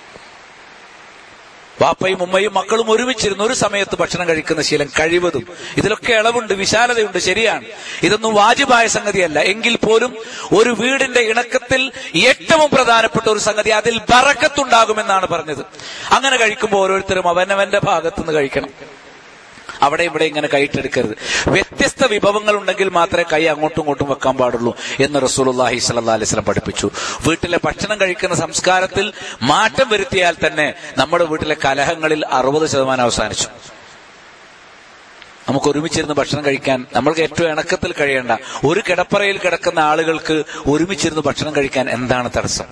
വാപ്പയും ഉമ്മയും മക്കളും ഒരുമിച്ചിരുന്ന് ഒരു സമയത്ത് ഭക്ഷണം കഴിക്കുന്ന ശീലം കഴിവതും ഇതിലൊക്കെ ഇളവുണ്ട് വിശാലതയുണ്ട് ശരിയാണ് ഇതൊന്നും വാജിബായ സംഗതിയല്ല എങ്കിൽ പോലും ഒരു വീടിന്റെ ഇണക്കത്തിൽ ഏറ്റവും പ്രധാനപ്പെട്ട ഒരു സംഗതി അതിൽ ബറക്കത്തുണ്ടാകുമെന്നാണ് പറഞ്ഞത് അങ്ങനെ കഴിക്കുമ്പോൾ ഓരോരുത്തരും അവനവന്റെ ഭാഗത്തുനിന്ന് കഴിക്കണം അവിടെ ഇവിടെ ഇങ്ങനെ കൈയിട്ടെടുക്കരുത് വ്യത്യസ്ത വിഭവങ്ങൾ ഉണ്ടെങ്കിൽ മാത്രമേ കൈ അങ്ങോട്ടും ഇങ്ങോട്ടും വെക്കാൻ പാടുള്ളൂ എന്ന് റസൂലുള്ളാഹി സ്വല്ലല്ലാഹി അലൈഹി വസല്ലം പഠിപ്പിച്ചു വീട്ടിലെ ഭക്ഷണം കഴിക്കുന്ന സംസ്കാരത്തിൽ മാറ്റം വരുത്തിയാൽ തന്നെ നമ്മുടെ വീട്ടിലെ കലഹങ്ങളിൽ അറുപത് ശതമാനം അവസാനിച്ചു നമുക്ക് ഒരുമിച്ചിരുന്ന് ഭക്ഷണം കഴിക്കാൻ നമ്മൾക്ക് ഏറ്റവും ഇണക്കത്തിൽ കഴിയേണ്ട ഒരു കിടപ്പറയിൽ കിടക്കുന്ന ആളുകൾക്ക് ഒരുമിച്ചിരുന്ന് ഭക്ഷണം കഴിക്കാൻ എന്താണ് തടസ്സം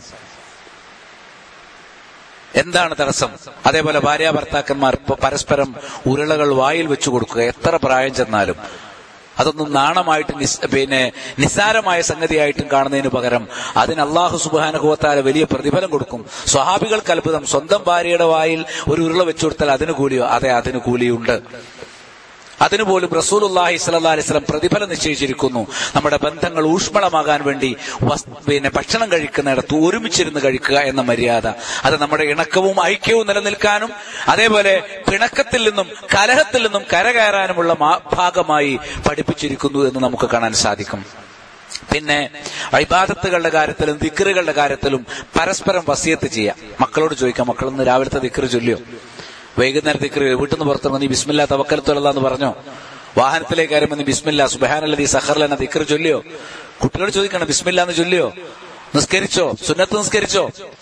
എന്താണ് തടസ്സം അതേപോലെ ഭാര്യ ഭർത്താക്കന്മാർ പ- പരസ്പരം ഉരുളകൾ വായിൽ വെച്ചു കൊടുക്കുക എത്ര പ്രായം ചെന്നാലും അതൊന്നും നാണമായിട്ട് നിസ് പിന്നെ നിസ്സാരമായ സംഗതിയായിട്ടും കാണുന്നതിന് പകരം അതിന് അള്ളാഹു സുബാനുഭവത്താല വലിയ പ്രതിഫലം കൊടുക്കും സ്വഹാബികൾക്ക് അത്ഭുതം സ്വന്തം ഭാര്യയുടെ വായിൽ ഒരു ഉരുള വെച്ചു കൊടുത്താൽ അതിന് കൂലിയോ അതെ അതിന് കൂലിയുണ്ട് അതിനുപോലും റസൂലുല്ലാഹി സ്വല്ലല്ലാഹി അലൈഹി വസല്ലം പ്രതിഫലം നിശ്ചയിച്ചിരിക്കുന്നു നമ്മുടെ ബന്ധങ്ങൾ ഊഷ്മളമാകാൻ വേണ്ടി വസ്- പിന്നെ ഭക്ഷണം കഴിക്കുന്നിടത്ത് ഒരുമിച്ചിരുന്ന് കഴിക്കുക എന്ന മര്യാദ അത് നമ്മുടെ ഇണക്കവും ഐക്യവും നിലനിൽക്കാനും അതേപോലെ പിണക്കത്തിൽ നിന്നും കലഹത്തിൽ നിന്നും കരകയറാനുമുള്ള മാ- ഭാഗമായി പഠിപ്പിച്ചിരിക്കുന്നു എന്ന് നമുക്ക് കാണാൻ സാധിക്കും പിന്നെ ഇബാദത്തുകളുടെ കാര്യത്തിലും ദിക്കറുകളുടെ കാര്യത്തിലും പരസ്പരം വസിയത്ത് ചെയ്യാം മക്കളോട് ചോദിക്കാം മക്കളൊന്ന് രാവിലത്തെ ദിക്കറ് ചൊല്ലിയോ വൈകുന്നേരം ദിക്കറ് വീട്ടിൽ നിന്ന് പുറത്തിറങ്ങി നീ ബിസ്മില്ല തവക്കലത്തുള്ള എന്ന് പറഞ്ഞോ വാഹനത്തിലേക്ക് കയറുമ്പോൾ നീ ബിസ്മില്ല സുബഹാനല്ലതി സഹർലന ദിക്കറ് ചൊല്ലിയോ കുട്ടികളോട് ചോദിക്കണം ബിസ്മില്ല എന്ന് ചൊല്ലിയോ നിസ്കരിച്ചോ സുന്നത്ത് നിസ്കരിച്ചോ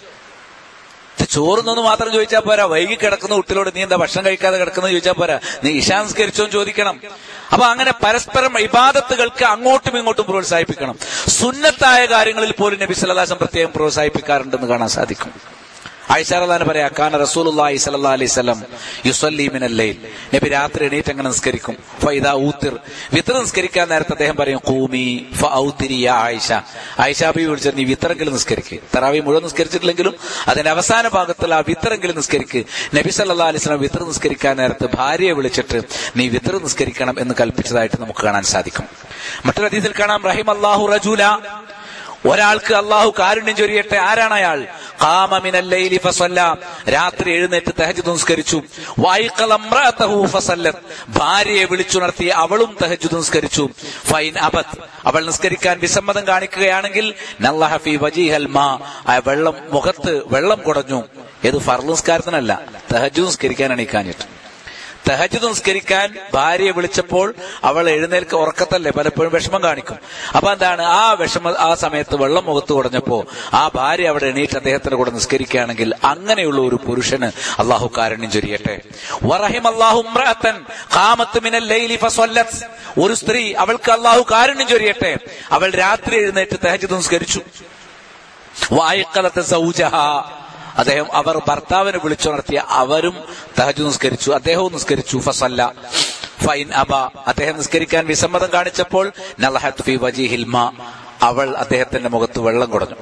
ഇത് ചോറുന്നൊന്ന് മാത്രം ചോദിച്ചാൽ പോരാ വൈകി കിടക്കുന്ന കുട്ടികളോട് നീ എന്താ ഭക്ഷണം കഴിക്കാതെ കിടക്കുന്നത് ചോദിച്ചാൽ പോരാ നീ ഇഷാ നിസ്കരിച്ചോ എന്ന് ചോദിക്കണം അപ്പൊ അങ്ങനെ പരസ്പരം ഇബാദത്തുകൾക്ക് അങ്ങോട്ടും ഇങ്ങോട്ടും പ്രോത്സാഹിപ്പിക്കണം സുന്നത്തായ കാര്യങ്ങളിൽ പോലും നബി സല്ലാസം പ്രത്യേകം പ്രോത്സാഹിപ്പിക്കാറുണ്ടെന്ന് കാണാൻ സാധിക്കും ആയിഷാറല്ലാന്ന് പറയാ കാന റസൂലുള്ളാഹി സ്വല്ലല്ലാഹി അലൈഹി വസല്ലം യുസല്ലി മിനൽ ലൈൽ നബി രാത്രി എണീറ്റ് അങ്ങനെ നിസ്കരിക്കും ഫൈദാ ഊത്തിർ വിത്ര നിസ്കരിക്കാൻ നേരത്തെ അദ്ദേഹം പറയും ഖൂമി ഫഔത്തിരി യാ ആയിഷ ആയിഷ ബി വിളിച്ചത് നീ വിത്തറെങ്കിലും നിസ്കരിക്ക് തറാവി മുഴുവൻ നിസ്കരിച്ചിട്ടില്ലെങ്കിലും അതിന്റെ അവസാന ഭാഗത്തിൽ ആ വിത്തറെങ്കിലും നിസ്കരിക്ക് നബി സല്ലല്ലാഹി അലൈഹി വസല്ലം വിത്ര നിസ്കരിക്കാൻ നേരത്ത് ഭാര്യയെ വിളിച്ചിട്ട് നീ വിത്ര നിസ്കരിക്കണം എന്ന് കൽപ്പിച്ചതായിട്ട് നമുക്ക് കാണാൻ സാധിക്കും മറ്റൊരു അതീതിൽ കാണാം റഹിം അള്ളാഹു റജൂല ഒരാൾക്ക് അള്ളാഹു കാരുണ്യം ചൊരിയട്ടെ ആരാണ് അയാൾ കാമമിനല്ലൈലി ഫസല്ല രാത്രി എഴുന്നേറ്റ് തഹജ് നിസ്കരിച്ചു വൈഖല ഇമ്രഅതഹു ഫസല്ലത്ത് ഭാര്യയെ വിളിച്ചുണർത്തി അവളും തഹജ് നിസ്കരിച്ചു ഫൈൻ അബത് അവൾ നിസ്കരിക്കാൻ വിസമ്മതം കാണിക്കുകയാണെങ്കിൽ നല്ലഹ ഫീ വജീഹൽ മാ ആ വെള്ളം മുഖത്ത് വെള്ളം കുടഞ്ഞു ഏത് ഫർള് നിസ്കാരത്തിനല്ല തഹജ് നിസ്കരിക്കാൻ എണീക്കാഞ്ഞിട്ട് തഹജ് നിസ്കരിക്കാൻ ഭാര്യയെ വിളിച്ചപ്പോൾ അവൾ എഴുന്നേൽക്ക് ഉറക്കത്തല്ലേ പലപ്പോഴും വിഷമം കാണിക്കും അപ്പൊ എന്താണ് ആ വിഷമ ആ സമയത്ത് വെള്ളം മുഖത്ത് കുടഞ്ഞപ്പോ ആ ഭാര്യ അവിടെ എണീറ്റ് അദ്ദേഹത്തിന്റെ കൂടെ നിസ്കരിക്കുകയാണെങ്കിൽ അങ്ങനെയുള്ള ഒരു പുരുഷന് അള്ളാഹു കാരുണ്യം ചൊരിയട്ടെ വറഹിം അള്ളാഹു ഇമ്രഅത്തൻ ഖാമത്ത് മിനൽ ലൈലി ഫസല്ലത്ത് ഒരു സ്ത്രീ അവൾക്ക് അള്ളാഹു കാരുണ്യം ചൊരിയട്ടെ അവൾ രാത്രി എഴുന്നേറ്റ് തഹജ് നിസ്കരിച്ചു വായിക്കലത്തെ സൗജഹ അദ്ദേഹം അവർ ഭർത്താവിനെ വിളിച്ചുണർത്തിയ അവരും തഹജു നിസ്കരിച്ചു അദ്ദേഹവും നിസ്കരിച്ചു ഫസല്ല ഫൈൻ അബ അദ്ദേഹം നിസ്കരിക്കാൻ വിസമ്മതം കാണിച്ചപ്പോൾ നലഹത്ത് ഫി വജീഹിൽ മാ അവൾ അദ്ദേഹത്തിന്റെ മുഖത്ത് വെള്ളം കുടഞ്ഞു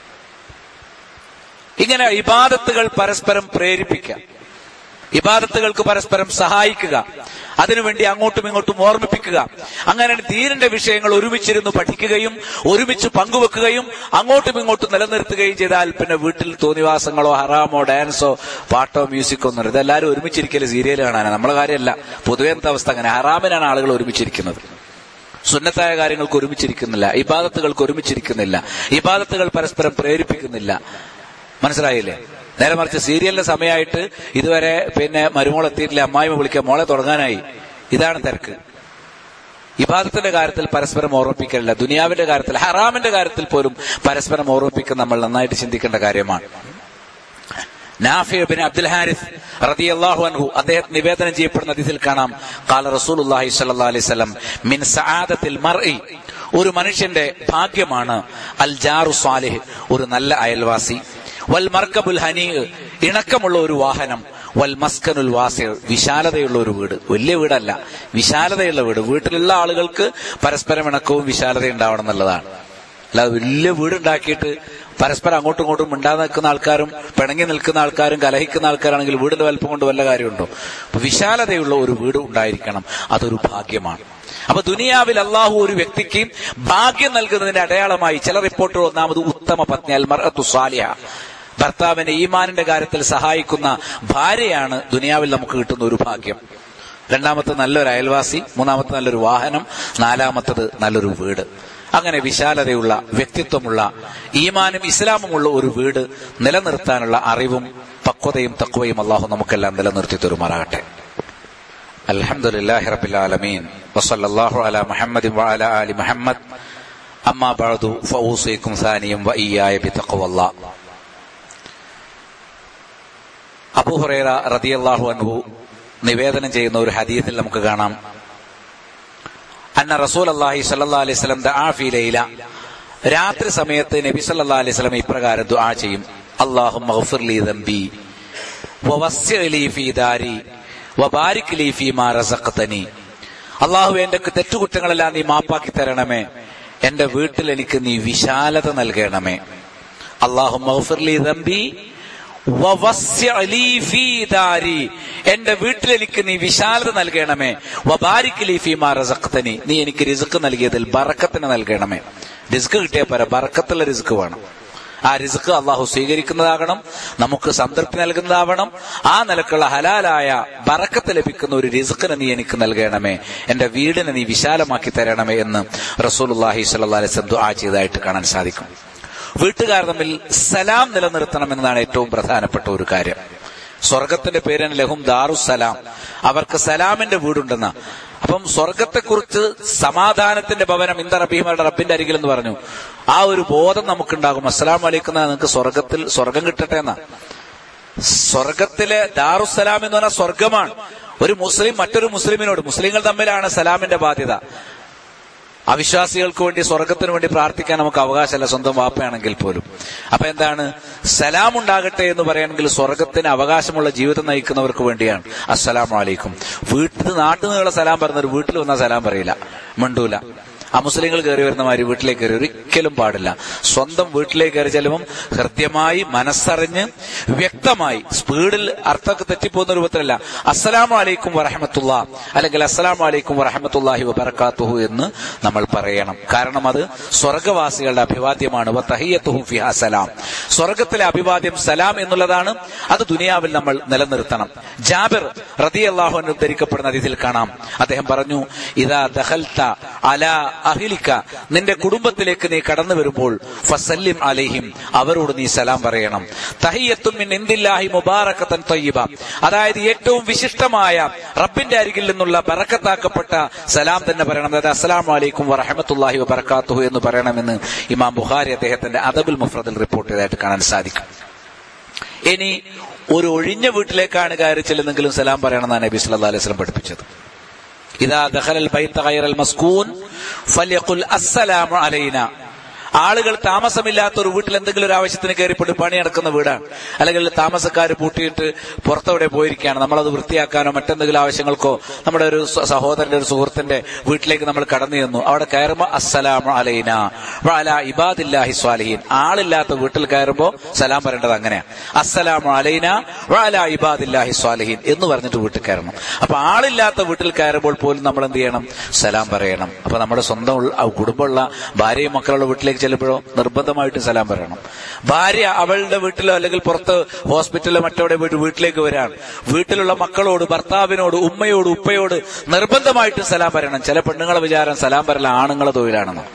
ഇങ്ങനെ ഇബാദത്തുകൾ പരസ്പരം പ്രേരിപ്പിക്കാം ഇബാദത്തുകൾക്ക് പരസ്പരം സഹായിക്കുക അതിനുവേണ്ടി അങ്ങോട്ടും ഇങ്ങോട്ടും ഓർമ്മിപ്പിക്കുക അങ്ങനെ ദീനിന്റെ വിഷയങ്ങൾ ഒരുമിച്ചിരുന്ന് പഠിക്കുകയും ഒരുമിച്ച് പങ്കുവെക്കുകയും അങ്ങോട്ടും ഇങ്ങോട്ടും നിലനിർത്തുകയും ചെയ്താൽ പിന്നെ വീട്ടിൽ തോന്നിവാസങ്ങളോ ഹറാമോ ഡാൻസോ പാട്ടോ മ്യൂസിക്കോ ഒന്നും ഇതെല്ലാവരും ഒരുമിച്ചിരിക്കല് സീരിയൽ കാണാനാണ് നമ്മളെ കാര്യമല്ല പൊതുവെ എന്താ അവസ്ഥ അങ്ങനെ ഹറാമിനാണ് ആളുകൾ ഒരുമിച്ചിരിക്കുന്നത് സുന്നത്തായ കാര്യങ്ങൾക്ക് ഒരുമിച്ചിരിക്കുന്നില്ല ഇബാദത്തുകൾക്ക് ഒരുമിച്ചിരിക്കുന്നില്ല ഇബാദത്തുകൾ പരസ്പരം പ്രേരിപ്പിക്കുന്നില്ല മനസ്സിലായില്ലേ നേരെ മറിച്ച് സീരിയലിന്റെ സമയമായിട്ട് ഇതുവരെ പിന്നെ മരുമോൾ എത്തിയിട്ടില്ല അമ്മായിമ വിളിക്കുക മോളെ തുടങ്ങാനായി ഇതാണ് തിരക്ക് ഇബാദത്തിന്റെ കാര്യത്തിൽ പരസ്പരം ഓർമ്മിപ്പിക്കലില്ല ദുനിയാവിന്റെ കാര്യത്തിൽ ഹറാമിന്റെ കാര്യത്തിൽ പോലും പരസ്പരം ഓർമ്മിപ്പിക്കുന്ന നമ്മൾ നന്നായിട്ട് ചിന്തിക്കേണ്ട കാര്യമാണ് നാഫിബിൻ അബ്ദുൽ ഹാരിസ് റളിയല്ലാഹു അൻഹു അദ്ദേഹം നിവേദനം ചെയ്യപ്പെടുന്ന അതിൽ കാണാം കാല റസൂലുള്ളാഹി സ്വല്ലല്ലാഹി അലൈഹി വസല്ലം മിൻ സആദത്തിൽ മർഇ ഒരു മനുഷ്യന്റെ ഭാഗ്യമാണ് അൽ ജാറു സാലിഹ് ഒരു നല്ല അയൽവാസി വൽ മർക്കബുൽ ഹനീ ഇണക്കമുള്ള ഒരു വാഹനം വൽ മസ്കനുൽ വാസിർ വിശാലതയുള്ള ഒരു വീട് വലിയ വീടല്ല വിശാലതയുള്ള വീട് വീട്ടിലുള്ള ആളുകൾക്ക് പരസ്പരം ഇണക്കവും വിശാലതയും ഉണ്ടാവണം എന്നുള്ളതാണ് അല്ലാതെ വലിയ വീടുണ്ടാക്കിയിട്ട് പരസ്പരം അങ്ങോട്ടും ഇങ്ങോട്ടും മിണ്ടാതെ നിൽക്കുന്ന ആൾക്കാരും പിണങ്ങി നിൽക്കുന്ന ആൾക്കാരും കലഹിക്കുന്ന ആൾക്കാരാണെങ്കിൽ വീടിന്റെ വലിപ്പം കൊണ്ട് വല്ല കാര്യമുണ്ടോ അപ്പൊ വിശാലതയുള്ള ഒരു വീട് ഉണ്ടായിരിക്കണം അതൊരു ഭാഗ്യമാണ് അപ്പൊ ദുനിയാവിൽ അള്ളാഹു ഒരു വ്യക്തിക്ക് ഭാഗ്യം നൽകുന്നതിന്റെ അടയാളമായി ചില റിപ്പോർട്ടുകൾ ഒന്നാമത് ഉത്തമ പത്നി അൽമറത്തു സ്വാലിഹ ഭർത്താവിനെ ഈമാനിന്റെ കാര്യത്തിൽ സഹായിക്കുന്ന ഭാര്യയാണ് ദുനിയാവിൽ നമുക്ക് കിട്ടുന്ന ഒരു ഭാഗ്യം രണ്ടാമത്തെ നല്ലൊരു അയൽവാസി മൂന്നാമത്തെ നല്ലൊരു വാഹനം നാലാമത്തത് നല്ലൊരു വീട് അങ്ങനെ വിശാലതയുള്ള വ്യക്തിത്വമുള്ള ഈമാനും ഇസ്ലാമുമുള്ള ഒരു വീട് നിലനിർത്താനുള്ള അറിവും പക്വതയും തക്വയും അള്ളാഹു നമുക്കെല്ലാം നിലനിർത്തി തരുമാറാകട്ടെ അൽഹംദുലില്ലാഹി റബ്ബിൽ ആലമീൻ വസല്ലല്ലാഹു അലാ മുഹമ്മദി വഅലാ ആലി മുഹമ്മദ് അമ്മാ ബഅദു ഫഊസിക്കും സാനിയം വഇയ്യായ ബിതഖ്വല്ലാഹ് അബൂ ഹുറൈറ റളിയല്ലാഹു അൻഹു നിവേദനം ചെയ്യുന്ന ഒരു ഹദീസിൽ നമുക്ക് കാണാം അന്ന റസൂൽ അള്ളാഹി സല്ലാ അലൈഹി സ്വലം ദആ ഫീ ലൈല രാത്രി സമയത്ത് നബി സല്ലാ അലൈഹി സ്വലം ഇപ്രകാരം ദുആ ചെയ്യും അള്ളാഹു മഗ്ഫിർലി ദംബി വവസ്സിഅലി ഫീ ദാരി വബാരിക് ലീ ഫീ മാ റസഖ്തനി അള്ളാഹു എന്റെ തെറ്റുകുറ്റങ്ങളെല്ലാം നീ മാപ്പാക്കി തരണമേ എന്റെ വീട്ടിൽ എനിക്ക് നീ വിശാലത നൽകണമേ അള്ളാഹു മഗ്ഫിർലി ദംബി വവസ്സിഅലി ഫീ ദാരി എന്റെ വീട്ടിൽ എനിക്ക് നീ വിശാലത നൽകണമേ വബാരിക് ലീ ഫീ മാ റസഖ്തനി നീ എനിക്ക് റിസ്ക് നൽകിയതിൽ ബറക്കത്തിന് നൽകണമേ റിസ്ക് കിട്ടിയ പോര ബറക്കത്തുള്ള റിസ്ക് വേണം ആ റിസ്ക് അള്ളാഹു സ്വീകരിക്കുന്നതാകണം നമുക്ക് സംതൃപ്തി നൽകുന്നതാവണം ആ നിലക്കുള്ള ഹലാലായ ബറക്കത്ത് ലഭിക്കുന്ന ഒരു റിസ്ക്കിന് നീ എനിക്ക് നൽകണമേ എന്റെ വീടിനെ നീ വിശാലമാക്കി തരണമേ എന്ന് റസൂലുല്ലാഹി സ്വല്ലല്ലാഹി അലൈഹി വസല്ലം ദുആ ചെയ്തതായിട്ട് കാണാൻ സാധിക്കും വീട്ടുകാർ തമ്മിൽ സലാം നിലനിർത്തണം എന്നതാണ് ഏറ്റവും പ്രധാനപ്പെട്ട ഒരു കാര്യം സ്വർഗത്തിന്റെ പേരാണ് ലഹും ദാറുസലാം അവർക്ക് സലാമിന്റെ വീടുണ്ടെന്ന അപ്പം സ്വർഗത്തെക്കുറിച്ച് സമാധാനത്തിന്റെ ഭവനം ഇന്ത റബീമയുടെ റബ്ബിന്റെ അരികിൽ എന്ന് പറഞ്ഞു ആ ഒരു ബോധം നമുക്കുണ്ടാകും അസ്സലാം വലൈക്കുന്ന നിങ്ങൾക്ക് സ്വർഗത്തിൽ സ്വർഗം കിട്ടട്ടെ എന്നാ സ്വർഗത്തിലെ ദാറുസലാം എന്ന് പറഞ്ഞാൽ സ്വർഗമാണ് ഒരു മുസ്ലിം മറ്റൊരു മുസ്ലിമിനോട് മുസ്ലിങ്ങൾ തമ്മിലാണ് സലാമിന്റെ ബാധ്യത അവിശ്വാസികൾക്ക് വേണ്ടി സ്വർഗത്തിന് വേണ്ടി പ്രാർത്ഥിക്കാൻ നമുക്ക് അവകാശമല്ല സ്വന്തം വാപ്പയാണെങ്കിൽ പോലും അപ്പൊ എന്താണ് സലാം ഉണ്ടാകട്ടെ എന്ന് പറയുകയാണെങ്കിൽ സ്വർഗത്തിന് അവകാശമുള്ള ജീവിതം നയിക്കുന്നവർക്ക് വേണ്ടിയാണ് അസ്സലാം വലൈക്കും വീട്ടിൽ നാട്ടിൽ നിന്നുള്ള സലാം പറഞ്ഞൊരു വീട്ടിൽ വന്നാൽ സലാം പറയില്ല മിണ്ടൂല ആ മുസ്ലിങ്ങൾ കയറി വരുന്ന മാതിരി വീട്ടിലേക്ക് കയറി ഒരിക്കലും പാടില്ല സ്വന്തം വീട്ടിലേക്ക് കയറി ചെല്ലുമ്പം ഹൃദ്യമായി മനസ്സറിഞ്ഞ് വ്യക്തമായി സ്പീഡിൽ അർത്ഥമൊക്കെ തെറ്റിപ്പോകുന്ന രൂപത്തിലല്ല അസ്സലാമു അലൈക്കും വറഹമത്തുള്ള അല്ലെങ്കിൽ അസ്സലാമു അലൈക്കും വറഹമത്തുല്ലാഹി വബർക്കാത്തുഹു എന്ന് നമ്മൾ പറയണം കാരണം അത് സ്വർഗവാസികളുടെ അഭിവാദ്യമാണ് വത്തഹിയത്തുഹു ഫിഹാ സലാം സ്വർഗത്തിലെ അഭിവാദ്യം സലാം എന്നുള്ളതാണ് അത് ദുനിയാവിൽ നമ്മൾ നിലനിർത്തണം ജാബിർ റതി അള്ളാഹു ഉദ്ധരിക്കപ്പെടുന്ന അതിഥിയിൽ കാണാം അദ്ദേഹം പറഞ്ഞു ഇതാ ദഹൽത്ത അല അഹിലിക്ക നിന്റെ കുടുംബത്തിലേക്ക് നീ കടന്നു വരുമ്പോൾ ഫസല്ലിം അലൈഹിം അവരോട് നീ സലാം പറയണം തഹിയത്തും മിൻ ഇന്ദില്ലാഹി മുബാറക്കത്തൻ തയ്യിബ അതായത് ഏറ്റവും വിശിഷ്ടമായ റബ്ബിന്റെ അരികിൽ നിന്നുള്ള ബറക്കത്താക്കപ്പെട്ട സലാം തന്നെ പറയണം അതായത് അസ്സലാമു അലൈക്കും വറഹമത്തുല്ലാഹി വബറക്കാത്തുഹു എന്ന് പറയണമെന്ന് ഇമാം ബുഖാരി അദ്ദേഹത്തിന്റെ അദബുൽ മുഫ്രദിൽ റിപ്പോർട്ട് ചെയ്തതായിട്ട് കാണാൻ സാധിക്കും ഇനി ഒരു ഒഴിഞ്ഞ വീട്ടിലേക്കാണ് കയറി ചെല്ലുന്നെങ്കിലും സലാം പറയണമെന്നാണ് നബി സല്ലല്ലാഹു അലൈഹി വസല്ലം പഠിപ്പിച്ചത് ഇതാ ദഖലൽ ബൈത്ത ഗൈറൽ മസ്കൂൻ ഫല്യഖുൽ അസ്സലാമു അലൈന ആളുകൾ താമസമില്ലാത്ത ഒരു വീട്ടിൽ എന്തെങ്കിലും ഒരു ആവശ്യത്തിന് കയറിപ്പെട്ട് പണി നടക്കുന്ന വീടാണ് അല്ലെങ്കിൽ താമസക്കാർ പൂട്ടിയിട്ട് പുറത്തവിടെ പോയിരിക്കുകയാണ് നമ്മളത് വൃത്തിയാക്കാനോ മറ്റെന്തെങ്കിലും ആവശ്യങ്ങൾക്കോ നമ്മുടെ ഒരു സ- സഹോദരന്റെ ഒരു സുഹൃത്തിന്റെ വീട്ടിലേക്ക് നമ്മൾ കടന്നു ചെന്നു അവിടെ കയറുമ്പോൾ അസ്സലാമു അലൈന വഅല ഇബാദില്ലാഹി സ്വാലിഹീൻ ആളില്ലാത്ത വീട്ടിൽ കയറുമ്പോൾ സലാം പറയേണ്ടത് അങ്ങനെയാണ് അസ്സലാമു അലൈന വഅല ഇബാദില്ലാഹി സ്വാലിഹീൻ എന്ന് പറഞ്ഞിട്ട് വീട്ടിൽ കയറണം അപ്പൊ ആളില്ലാത്ത വീട്ടിൽ കയറുമ്പോൾ പോലും നമ്മൾ എന്ത് ചെയ്യണം സലാം പറയണം അപ്പൊ നമ്മുടെ സ്വന്തം ഉള്ള- ആ കുടുംബമുള്ള ഭാര്യയും മക്കളുള്ള വീട്ടിലേക്ക് ചെല്ലുമ്പോഴോ നിർബന്ധമായിട്ടും സലാം പറയണം ഭാര്യ അവളുടെ വീട്ടിലോ അല്ലെങ്കിൽ പുറത്ത് ഹോസ്പിറ്റലിലോ മറ്റവിടെ പോയിട്ട് വീട്ടിലേക്ക് വരാണ് വീട്ടിലുള്ള മക്കളോട് ഭർത്താവിനോട് ഉമ്മയോട് ഉപ്പയോട് നിർബന്ധമായിട്ടും സലാം പറയണം ചില പെണ്ണുങ്ങളെ വിചാരം സലാം പറയല ആണുങ്ങളെ തൊഴിലാണെന്ന്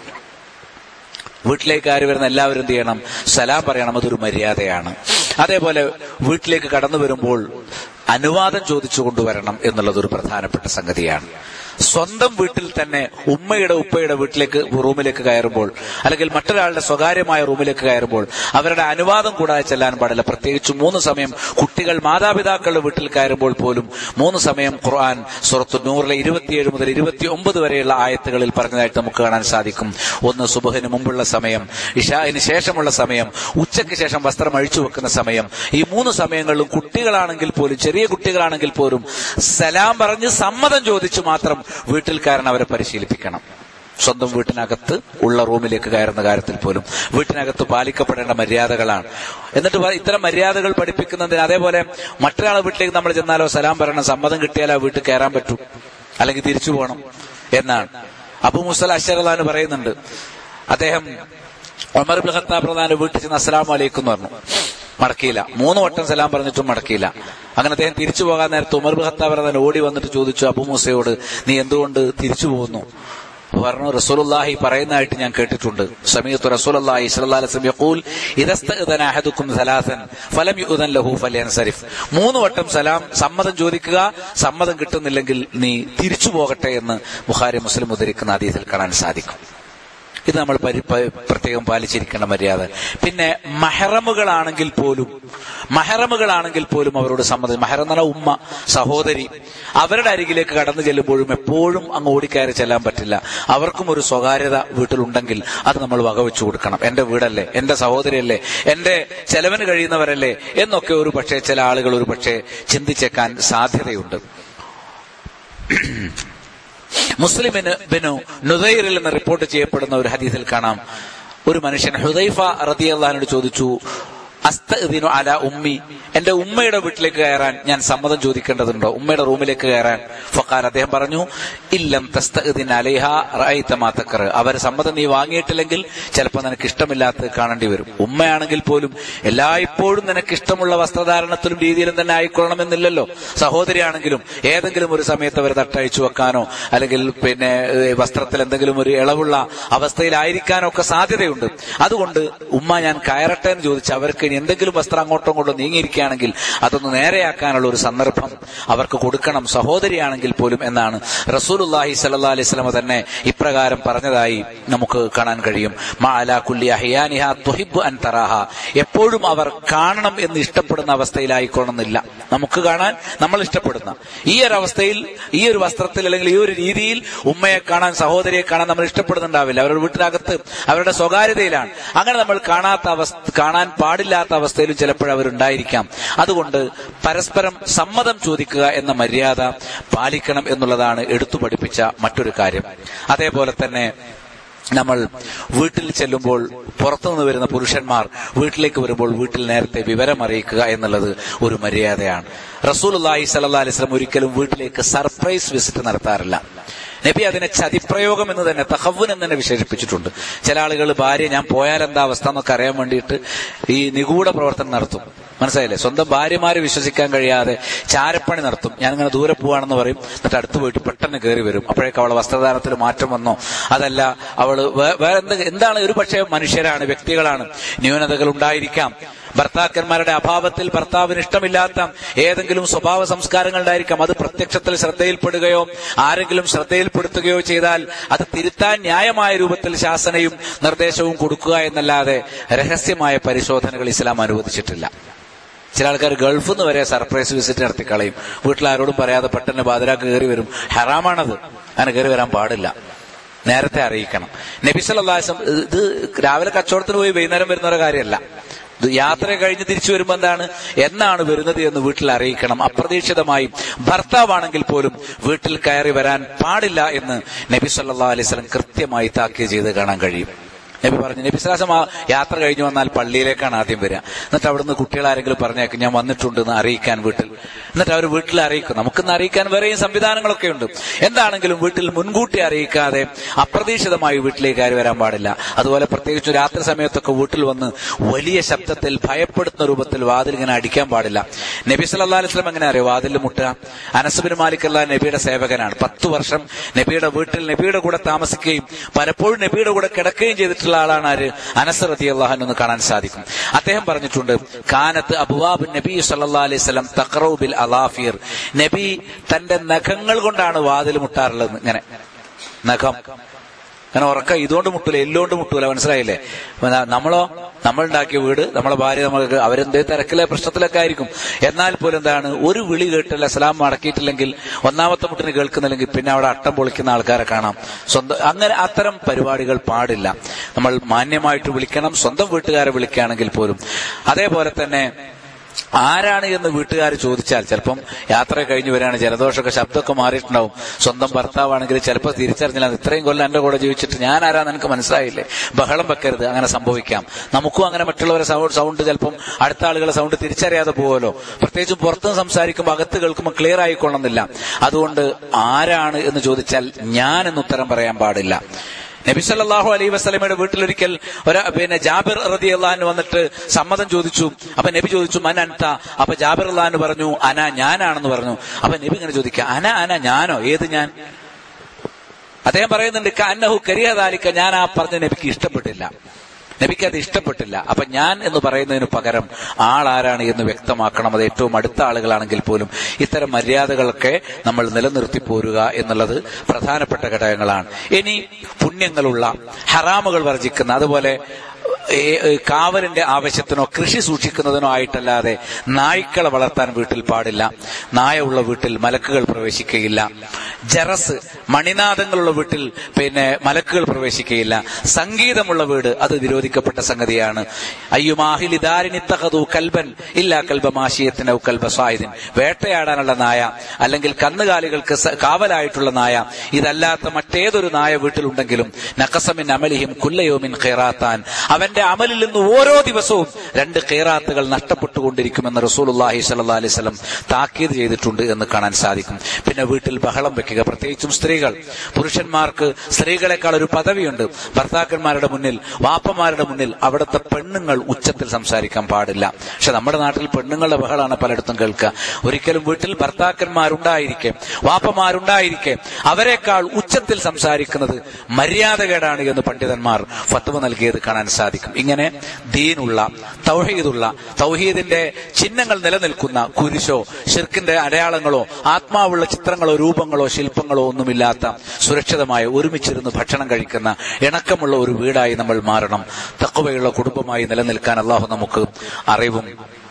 വീട്ടിലേക്ക് ആര് വരുന്ന എല്ലാവരും എന്ത് ചെയ്യണം സലാം പറയണം അതൊരു മര്യാദയാണ് അതേപോലെ വീട്ടിലേക്ക് കടന്നു വരുമ്പോൾ അനുവാദം ചോദിച്ചു കൊണ്ടുവരണം എന്നുള്ളത് ഒരു പ്രധാനപ്പെട്ട സംഗതിയാണ് സ്വന്തം വീട്ടിൽ തന്നെ ഉമ്മയുടെ ഉപ്പയുടെ വീട്ടിലേക്ക് റൂമിലേക്ക് കയറുമ്പോൾ അല്ലെങ്കിൽ മറ്റൊരാളുടെ സ്വകാര്യമായ റൂമിലേക്ക് കയറുമ്പോൾ അവരുടെ അനുവാദം കൂടാതെ ചെല്ലാൻ പാടില്ല പ്രത്യേകിച്ച് മൂന്ന് സമയം കുട്ടികൾ മാതാപിതാക്കളുടെ വീട്ടിൽ കയറുമ്പോൾ പോലും മൂന്ന് സമയം ഖുർആൻ സുറത്ത് നൂറിലെ ഇരുപത്തിയേഴ് മുതൽ ഇരുപത്തി ഒമ്പത് വരെയുള്ള ആയത്തുകളിൽ പറഞ്ഞതായിട്ട് നമുക്ക് കാണാൻ സാധിക്കും ഒന്ന് സുബഹിന് മുമ്പുള്ള സമയം ഇഷാഹിന് ശേഷമുള്ള സമയം ഉച്ചയ്ക്ക് ശേഷം വസ്ത്രം അഴിച്ചു വെക്കുന്ന സമയം ഈ മൂന്ന് സമയങ്ങളിലും കുട്ടികളാണെങ്കിൽ പോലും ചെറിയ കുട്ടികളാണെങ്കിൽ പോലും സലാം പറഞ്ഞ് സമ്മതം ചോദിച്ചു മാത്രം വീട്ടിൽ കയറാൻ അവരെ പരിശീലിപ്പിക്കണം സ്വന്തം വീട്ടിനകത്ത് ഉള്ള റൂമിലേക്ക് കയറുന്ന കാര്യത്തിൽ പോലും വീട്ടിനകത്ത് പാലിക്കപ്പെടേണ്ട മര്യാദകളാണ് എന്നിട്ട് പ- ഇത്തരം മര്യാദകൾ പഠിപ്പിക്കുന്നതിന് അതേപോലെ മറ്റൊരാളെ വീട്ടിലേക്ക് നമ്മൾ ചെന്നാലോ സലാം പറയണം സമ്മതം കിട്ടിയാലോ ആ വീട്ടിൽ കയറാൻ പറ്റൂ അല്ലെങ്കിൽ തിരിച്ചു പോകണം എന്നാണ് അബു മുസൽ അഷറലാന്ന് പറയുന്നുണ്ട് അദ്ദേഹം ഒമർ ഇബ്നു ഖത്താബ് പ്രധാന വീട്ടിൽ ചെന്ന് അസ്സലാമു അലൈക്കും എന്ന് പറഞ്ഞു മടക്കിയില്ല മൂന്ന് വട്ടം സലാം പറഞ്ഞിട്ടും മടക്കിയില്ല അങ്ങനെ അദ്ദേഹം തിരിച്ചു പോകാൻ നേരത്ത് ഉമർ ഇബ്നു ഖത്താബ് പ്രധാൻ ഓടി വന്നിട്ട് ചോദിച്ചു അബു മൂസയോട് നീ എന്തുകൊണ്ട് തിരിച്ചു പോകുന്നു അപ്പൊ പറഞ്ഞു റസൂലുള്ളാഹി പറയുന്നതായിട്ട് ഞാൻ കേട്ടിട്ടുണ്ട് സമീഅത്തു റസൂലുള്ളാഹി സ്വല്ലല്ലാഹു അലൈഹി വസല്ലം യഖൂൽ ഇദസ്തഅദന അഹദുക്കും സലാസൻ ഫലം യുഅദൻ ലഹു ഫലയൻസരിഫ് മൂന്ന് വട്ടം സലാം സമ്മതം ചോദിക്കുക സമ്മതം കിട്ടുന്നില്ലെങ്കിൽ നീ തിരിച്ചു പോകട്ടെ എന്ന് ബുഖാരി മുസ്ലിം ഉദ്ധരിക്കുന്ന ഹദീസിൽ കാണാൻ സാധിക്കും ഇത് നമ്മൾ പരി- പ- പ്രത്യേകം പാലിച്ചിരിക്കേണ്ട മര്യാദ പിന്നെ മഹറമുകളാണെങ്കിൽ പോലും മഹറമുകളാണെങ്കിൽ പോലും അവരോട് സമ്മതം മഹറം എന്ന് പറഞ്ഞാൽ ഉമ്മ സഹോദരി അവരുടെ അരികിലേക്ക് കടന്നു ചെല്ലുമ്പോഴും എപ്പോഴും അങ്ങ് ഓടിക്കയറി ചെല്ലാൻ പറ്റില്ല അവർക്കും ഒരു സ്വകാര്യത വീട്ടിലുണ്ടെങ്കിൽ അത് നമ്മൾ വകവെച്ചു കൊടുക്കണം എന്റെ വീടല്ലേ എന്റെ സഹോദരിയല്ലേ എന്റെ ചെലവിന് കഴിയുന്നവരല്ലേ എന്നൊക്കെ ഒരു പക്ഷേ ചില ആളുകൾ ഒരു പക്ഷേ ചിന്തിച്ചേക്കാൻ സാധ്യതയുണ്ട് മുസ്ലിമിന് ബിനു നുദൈറിൽ നിന്ന് റിപ്പോർട്ട് ചെയ്യപ്പെടുന്ന ഒരു ഹദീസിൽ കാണാം ഒരു മനുഷ്യൻ ഹുദൈഫ റതിയല്ലാനോട് ചോദിച്ചു അസ്തഇദിനു അല ഉമ്മി എന്റെ ഉമ്മയുടെ വീട്ടിലേക്ക് കയറാൻ ഞാൻ സമ്മതം ചോദിക്കേണ്ടതുണ്ടോ ഉമ്മയുടെ റൂമിലേക്ക് കയറാൻ ഫക്കാൽ അദ്ദേഹം പറഞ്ഞു ഇല്ലം തസ്തഇദിൻ അലൈഹ റഅയ്ത മാ തക്കർ അവർ സമ്മതം നീ വാങ്ങിയിട്ടില്ലെങ്കിൽ ചിലപ്പോൾ നിനക്ക് ഇഷ്ടമില്ലാത്തത് കാണേണ്ടി വരും ഉമ്മയാണെങ്കിൽ പോലും എല്ലായ്പ്പോഴും നിനക്ക് ഇഷ്ടമുള്ള വസ്ത്രധാരണത്തിലും രീതിയിലും തന്നെ ആയിക്കൊള്ളണമെന്നില്ലല്ലോ സഹോദരിയാണെങ്കിലും ഏതെങ്കിലും ഒരു സമയത്ത് അവർ തട്ടഴിച്ചു വെക്കാനോ അല്ലെങ്കിൽ പിന്നെ ഏഹ്, വസ്ത്രത്തിൽ എന്തെങ്കിലും ഒരു ഇളവുള്ള അവസ്ഥയിലായിരിക്കാനോ ഒക്കെ സാധ്യതയുണ്ട് അതുകൊണ്ട് ഉമ്മ ഞാൻ കയറട്ടെ എന്ന് ചോദിച്ച് അവർക്ക് ഇനി എന്തെങ്കിലും വസ്ത്രം അങ്ങോട്ടും ഇങ്ങോട്ടും നീങ്ങിയിരിക്കുകയാണെങ്കിൽ അതൊന്ന് നേരെയാക്കാനുള്ള ഒരു സന്ദർഭം അവർക്ക് കൊടുക്കണം സഹോദരിയാണെങ്കിൽ പോലും എന്നാണ് റസൂലുല്ലാഹി സല്ലാ അലൈഹി സ്വലമ തന്നെ ഇപ്രകാരം പറഞ്ഞതായി നമുക്ക് കാണാൻ കഴിയും മാ അലാ കുല്ലി അഹിയാനിഹ തുഹിബ്ബു അൻ തറാഹ എപ്പോഴും അവർ കാണണം എന്ന് ഇഷ്ടപ്പെടുന്ന അവസ്ഥയിലായിക്കൊള്ളുന്നില്ല നമുക്ക് കാണാൻ നമ്മൾ ഇഷ്ടപ്പെടുന്ന ഈ ഒരു അവസ്ഥയിൽ ഈ ഒരു വസ്ത്രത്തിൽ അല്ലെങ്കിൽ ഈ ഒരു രീതിയിൽ ഉമ്മയെ കാണാൻ സഹോദരിയെ കാണാൻ നമ്മൾ ഇഷ്ടപ്പെടുന്നുണ്ടാവില്ല അവരുടെ വീട്ടിനകത്ത് അവരുടെ സ്വകാര്യതയിലാണ് അങ്ങനെ നമ്മൾ കാണാത്ത അവസ്ഥ കാണാൻ പാടില്ലാത്ത അവസ്ഥയിലും ചിലപ്പോൾ അവരുണ്ടായിരിക്കാം അതുകൊണ്ട് പരസ്പരം സമ്മതം ചോദിക്കുക എന്ന മര്യാദ പാലിക്കണം എന്നുള്ളതാണ് എടുത്തു പഠിപ്പിച്ച മറ്റൊരു കാര്യം അതേപോലെ തന്നെ നമ്മൾ വീട്ടിൽ ചെല്ലുമ്പോൾ പുറത്തുനിന്ന് വരുന്ന പുരുഷന്മാർ വീട്ടിലേക്ക് വരുമ്പോൾ വീട്ടിൽ നേരത്തെ വിവരം അറിയിക്കുക എന്നുള്ളത് ഒരു മര്യാദയാണ് റസൂൽ അള്ളാഹി സല്ലാ അലിസ്ലം ഒരിക്കലും വീട്ടിലേക്ക് സർപ്രൈസ് വിസിറ്റ് നടത്താറില്ല നബി അതിനെ ചതിപ്രയോഗം എന്ന് തന്നെ തഹവുൻ എന്ന് തന്നെ വിശേഷിപ്പിച്ചിട്ടുണ്ട് ചില ആളുകൾ ഭാര്യ ഞാൻ പോയാൽ എന്താ അവസ്ഥ എന്നൊക്കെ അറിയാൻ വേണ്ടിയിട്ട് ഈ നിഗൂഢ പ്രവർത്തനം നടത്തും മനസ്സിലായില്ലേ സ്വന്തം ഭാര്യമാരെ വിശ്വസിക്കാൻ കഴിയാതെ ചാരപ്പണി നടത്തും ഞാനിങ്ങനെ ദൂരെ പോവാണെന്ന് പറയും എന്നിട്ട് അടുത്ത് പോയിട്ട് പെട്ടെന്ന് കയറി വരും അപ്പോഴേക്ക് അവളെ വസ്ത്രധാരണത്തിൽ മാറ്റം വന്നോ അതല്ല അവള് വേ- വേറെ എന്ത് എന്താണ് ഒരു പക്ഷേ മനുഷ്യരാണ് വ്യക്തികളാണ് ന്യൂനതകൾ ഉണ്ടായിരിക്കാം ഭർത്താക്കന്മാരുടെ അഭാവത്തിൽ ഭർത്താവിന് ഇഷ്ടമില്ലാത്ത ഏതെങ്കിലും സ്വഭാവ സംസ്കാരങ്ങൾ ഉണ്ടായിരിക്കാം അത് പ്രത്യക്ഷത്തിൽ ശ്രദ്ധയിൽപ്പെടുകയോ ആരെങ്കിലും ശ്രദ്ധയിൽപ്പെടുത്തുകയോ ചെയ്താൽ അത് തിരുത്താൻ ന്യായമായ രൂപത്തിൽ ശാസനയും നിർദ്ദേശവും കൊടുക്കുക എന്നല്ലാതെ രഹസ്യമായ പരിശോധനകൾ ഇസ്ലാം അനുവദിച്ചിട്ടില്ല ചില ആൾക്കാർ ഗൾഫിൽ നിന്ന് വരെ സർപ്രൈസ് വിസിറ്റ് നടത്തി കളയും വീട്ടിൽ ആരോടും പറയാതെ പെട്ടെന്ന് ബാതിരാക്ക് കയറി വരും ഹറാമാണത് അങ്ങനെ കയറി വരാൻ പാടില്ല നേരത്തെ അറിയിക്കണം നബി സല്ലാസം ഇത് രാവിലെ കച്ചവടത്തിന് പോയി വൈകുന്നേരം വരുന്ന ഒരു കാര്യമല്ല ഇത് യാത്ര കഴിഞ്ഞ് തിരിച്ചു വരുമ്പോൾ എന്താണ് എന്നാണ് വരുന്നത് എന്ന് വീട്ടിൽ അറിയിക്കണം അപ്രതീക്ഷിതമായി ഭർത്താവാണെങ്കിൽ പോലും വീട്ടിൽ കയറി വരാൻ പാടില്ല എന്ന് നബി സല്ലാ അലൈവലം കൃത്യമായി താക്കീത് ചെയ്ത് കാണാൻ കഴിയും നബി പറഞ്ഞു നബി സ്ലാസം ആ യാത്ര കഴിഞ്ഞു വന്നാൽ പള്ളിയിലേക്കാണ് ആദ്യം വരിക എന്നിട്ട് അവിടുന്ന് കുട്ടികൾ ആരെങ്കിലും പറഞ്ഞേക്കും ഞാൻ വന്നിട്ടുണ്ട് എന്ന് അറിയിക്കാൻ വീട്ടിൽ എന്നിട്ട് അവർ വീട്ടിൽ അറിയിക്കും നമുക്കിന്ന് അറിയിക്കാൻ വേറെയും സംവിധാനങ്ങളൊക്കെ ഉണ്ട് എന്താണെങ്കിലും വീട്ടിൽ മുൻകൂട്ടി അറിയിക്കാതെ അപ്രതീക്ഷിതമായി വീട്ടിലേക്ക് കയറി വരാൻ പാടില്ല അതുപോലെ പ്രത്യേകിച്ച് രാത്രി സമയത്തൊക്കെ വീട്ടിൽ വന്ന് വലിയ ശബ്ദത്തിൽ ഭയപ്പെടുത്തുന്ന രൂപത്തിൽ വാതിൽ ഇങ്ങനെ അടിക്കാൻ പാടില്ല നബി സല്ലാ അലിസ്ലം എങ്ങനെ അറിയോ വാതിൽ മുട്ടുക അനസുബിൻ മാലിക് അല്ല നബിയുടെ സേവകനാണ് പത്തു വർഷം നബിയുടെ വീട്ടിൽ നബിയുടെ കൂടെ താമസിക്കുകയും പലപ്പോഴും നബിയുടെ കൂടെ കിടക്കുകയും ചെയ്തിട്ടുള്ള ആളാണ് ആര് അനസ് റതി അള്ളാഹൻ എന്ന് കാണാൻ സാധിക്കും അദ്ദേഹം പറഞ്ഞിട്ടുണ്ട് കാനത്ത് അബുവാബ് നബി സല്ലാ അലൈഹി സ്വലം തക്റൌബിൽ അലാഫിർ നബി തന്റെ നഖങ്ങൾ കൊണ്ടാണ് വാതിൽ മുട്ടാറുള്ളത് ഇങ്ങനെ നഖം അങ്ങനെ ഉറക്ക ഇതുകൊണ്ട് മുട്ടൂല എല്ലുകൊണ്ട് മുട്ടൂല മനസ്സിലായില്ലേ നമ്മളോ നമ്മൾ ഉണ്ടാക്കിയ വീട് നമ്മളെ ഭാര്യ നമ്മൾക്ക് അവരെന്തേ തിരക്കിലെ പ്രശ്നത്തിലൊക്കെ ആയിരിക്കും എന്നാൽ പോലും എന്താണ് ഒരു വിളി കേട്ടില്ല സലാം മടക്കിയിട്ടില്ലെങ്കിൽ ഒന്നാമത്തെ മുട്ടിന് കേൾക്കുന്നില്ലെങ്കിൽ പിന്നെ അവിടെ അട്ടം പൊളിക്കുന്ന ആൾക്കാരെ കാണാം സ്വന്തം അങ്ങനെ അത്തരം പരിപാടികൾ പാടില്ല നമ്മൾ മാന്യമായിട്ട് വിളിക്കണം സ്വന്തം വീട്ടുകാരെ വിളിക്കുകയാണെങ്കിൽ പോലും അതേപോലെ തന്നെ ആരാണ് എന്ന് വീട്ടുകാർ ചോദിച്ചാൽ ചിലപ്പം യാത്ര കഴിഞ്ഞു വരികയാണ് ജലദോഷമൊക്കെ ശബ്ദമൊക്കെ മാറിയിട്ടുണ്ടാവും സ്വന്തം ഭർത്താവാണെങ്കിൽ ചിലപ്പോൾ തിരിച്ചറിഞ്ഞില്ല ഇത്രയും കൊല്ലം എന്റെ കൂടെ ജീവിച്ചിട്ട് ഞാൻ ആരാന്ന് എനിക്ക് മനസ്സിലായില്ലേ ബഹളം വെക്കരുത് അങ്ങനെ സംഭവിക്കാം നമുക്കും അങ്ങനെ മറ്റുള്ളവരെ സൗണ്ട് സൗണ്ട് ചിലപ്പം അടുത്ത ആളുകളെ സൗണ്ട് തിരിച്ചറിയാതെ പോകുമല്ലോ പ്രത്യേകിച്ചും പുറത്തുനിന്ന് സംസാരിക്കുമ്പോൾ അകത്ത് കേൾക്കുമ്പോൾ ക്ലിയർ ആയിക്കൊള്ളുന്നില്ല അതുകൊണ്ട് ആരാണ് എന്ന് ചോദിച്ചാൽ ഞാൻ എന്ന് ഉത്തരം പറയാൻ പാടില്ല നബി സല്ലല്ലാഹു അലൈഹി വസല്ലമയുടെ വീട്ടിലൊരിക്കൽ ഒരു പിന്നെ ജാബിർ റതി അള്ളഹാൻ വന്നിട്ട് സമ്മതം ചോദിച്ചു അപ്പൊ നബി ചോദിച്ചു മൻ അൻത അപ്പൊ ജാബിർ അള്ളഹാൻ പറഞ്ഞു അന ഞാനാണെന്ന് പറഞ്ഞു അപ്പൊ നബി ഇങ്ങനെ ചോദിക്കുക അന അന ഞാനോ ഏത് ഞാൻ അദ്ദേഹം പറയുന്നുണ്ട് അന്നഹു കരിയതാലിക്ക ഞാൻ ആ പറഞ്ഞ നബിക്ക് ഇഷ്ടപ്പെട്ടില്ല നബിക്ക് അത് ഇഷ്ടപ്പെട്ടില്ല അപ്പൊ ഞാൻ എന്ന് പറയുന്നതിന് പകരം ആളാരാണ് എന്ന് വ്യക്തമാക്കണം അത് ഏറ്റവും അടുത്ത ആളുകളാണെങ്കിൽ പോലും ഇത്തരം മര്യാദകളൊക്കെ നമ്മൾ നിലനിർത്തി പോരുക എന്നുള്ളത് പ്രധാനപ്പെട്ട ഘടകങ്ങളാണ് ഇനി പുണ്യങ്ങളുള്ള ഹറാമുകൾ വർജിക്കുന്ന അതുപോലെ കാവലിന്റെ ആവശ്യത്തിനോ കൃഷി സൂക്ഷിക്കുന്നതിനോ ആയിട്ടല്ലാതെ നായ്ക്കളെ വളർത്താൻ വീട്ടിൽ പാടില്ല നായ ഉള്ള വീട്ടിൽ മലക്കുകൾ പ്രവേശിക്കുകയില്ല ജറസ് മണിനാദങ്ങളുള്ള വീട്ടിൽ പിന്നെ മലക്കുകൾ പ്രവേശിക്കുകയില്ല സംഗീതമുള്ള വീട് അത് നിരോധിക്കപ്പെട്ട സംഗതിയാണ് അയ്യുമാഹിലിദാരിനിത്തഹതു കൽബൻ ഇല്ല കൽബമാശയത്തിന് കൽബ സായുദിൻ വേട്ടയാടാനുള്ള നായ അല്ലെങ്കിൽ കന്നുകാലികൾക്ക് കാവലായിട്ടുള്ള നായ ഇതല്ലാത്ത മറ്റേതൊരു നായ വീട്ടിലുണ്ടെങ്കിലും നക്കസമിൻ അമലിഹിം കുല്ലയോമിൻ ഖേറാത്താൻ അവന്റെ അമലിൽ നിന്ന് ഓരോ ദിവസവും രണ്ട് ഖേറാത്തുകൾ നഷ്ടപ്പെട്ടുകൊണ്ടിരിക്കുമെന്ന് റസൂലുല്ലാഹി സല്ലാ അലൈഹി സ്വലം താക്കീത് ചെയ്തിട്ടുണ്ട് എന്ന് കാണാൻ സാധിക്കും പിന്നെ വീട്ടിൽ ബഹളം വെക്കുക പ്രത്യേകിച്ചും സ്ത്രീകൾ പുരുഷന്മാർക്ക് സ്ത്രീകളെക്കാൾ ഒരു പദവിയുണ്ട് ഭർത്താക്കന്മാരുടെ മുന്നിൽ വാപ്പമാരുടെ മുന്നിൽ അവിടുത്തെ പെണ്ണുങ്ങൾ ഉച്ചത്തിൽ സംസാരിക്കാൻ പാടില്ല പക്ഷെ നമ്മുടെ നാട്ടിൽ പെണ്ണുങ്ങളുടെ ബഹളാണ് പലയിടത്തും കേൾക്കുക ഒരിക്കലും വീട്ടിൽ ഭർത്താക്കന്മാരുണ്ടായിരിക്കെ വാപ്പമാരുണ്ടായിരിക്കെ അവരെക്കാൾ ഉച്ചത്തിൽ സംസാരിക്കുന്നത് മര്യാദകേടാണ് എന്ന് പണ്ഡിതന്മാർ ഫത്വ നൽകിയത് കാണാൻ സാധിക്കും ഇങ്ങനെ ദീനുള്ള തൗഹീദുള്ള തൗഹീദിന്റെ ചിഹ്നങ്ങൾ നിലനിൽക്കുന്ന കുരിശോ ഷിർക്കിന്റെ അടയാളങ്ങളോ ആത്മാവുള്ള ചിത്രങ്ങളോ രൂപങ്ങളോ ശില്പങ്ങളോ ഒന്നുമില്ലാത്ത സുരക്ഷിതമായ ഒരുമിച്ചിരുന്ന് ഭക്ഷണം കഴിക്കുന്ന ഇണക്കമുള്ള ഒരു വീടായി നമ്മൾ മാറണം തക്കവയുള്ള കുടുംബമായി നിലനിൽക്കാൻ അള്ളാഹു നമുക്ക് അറിവും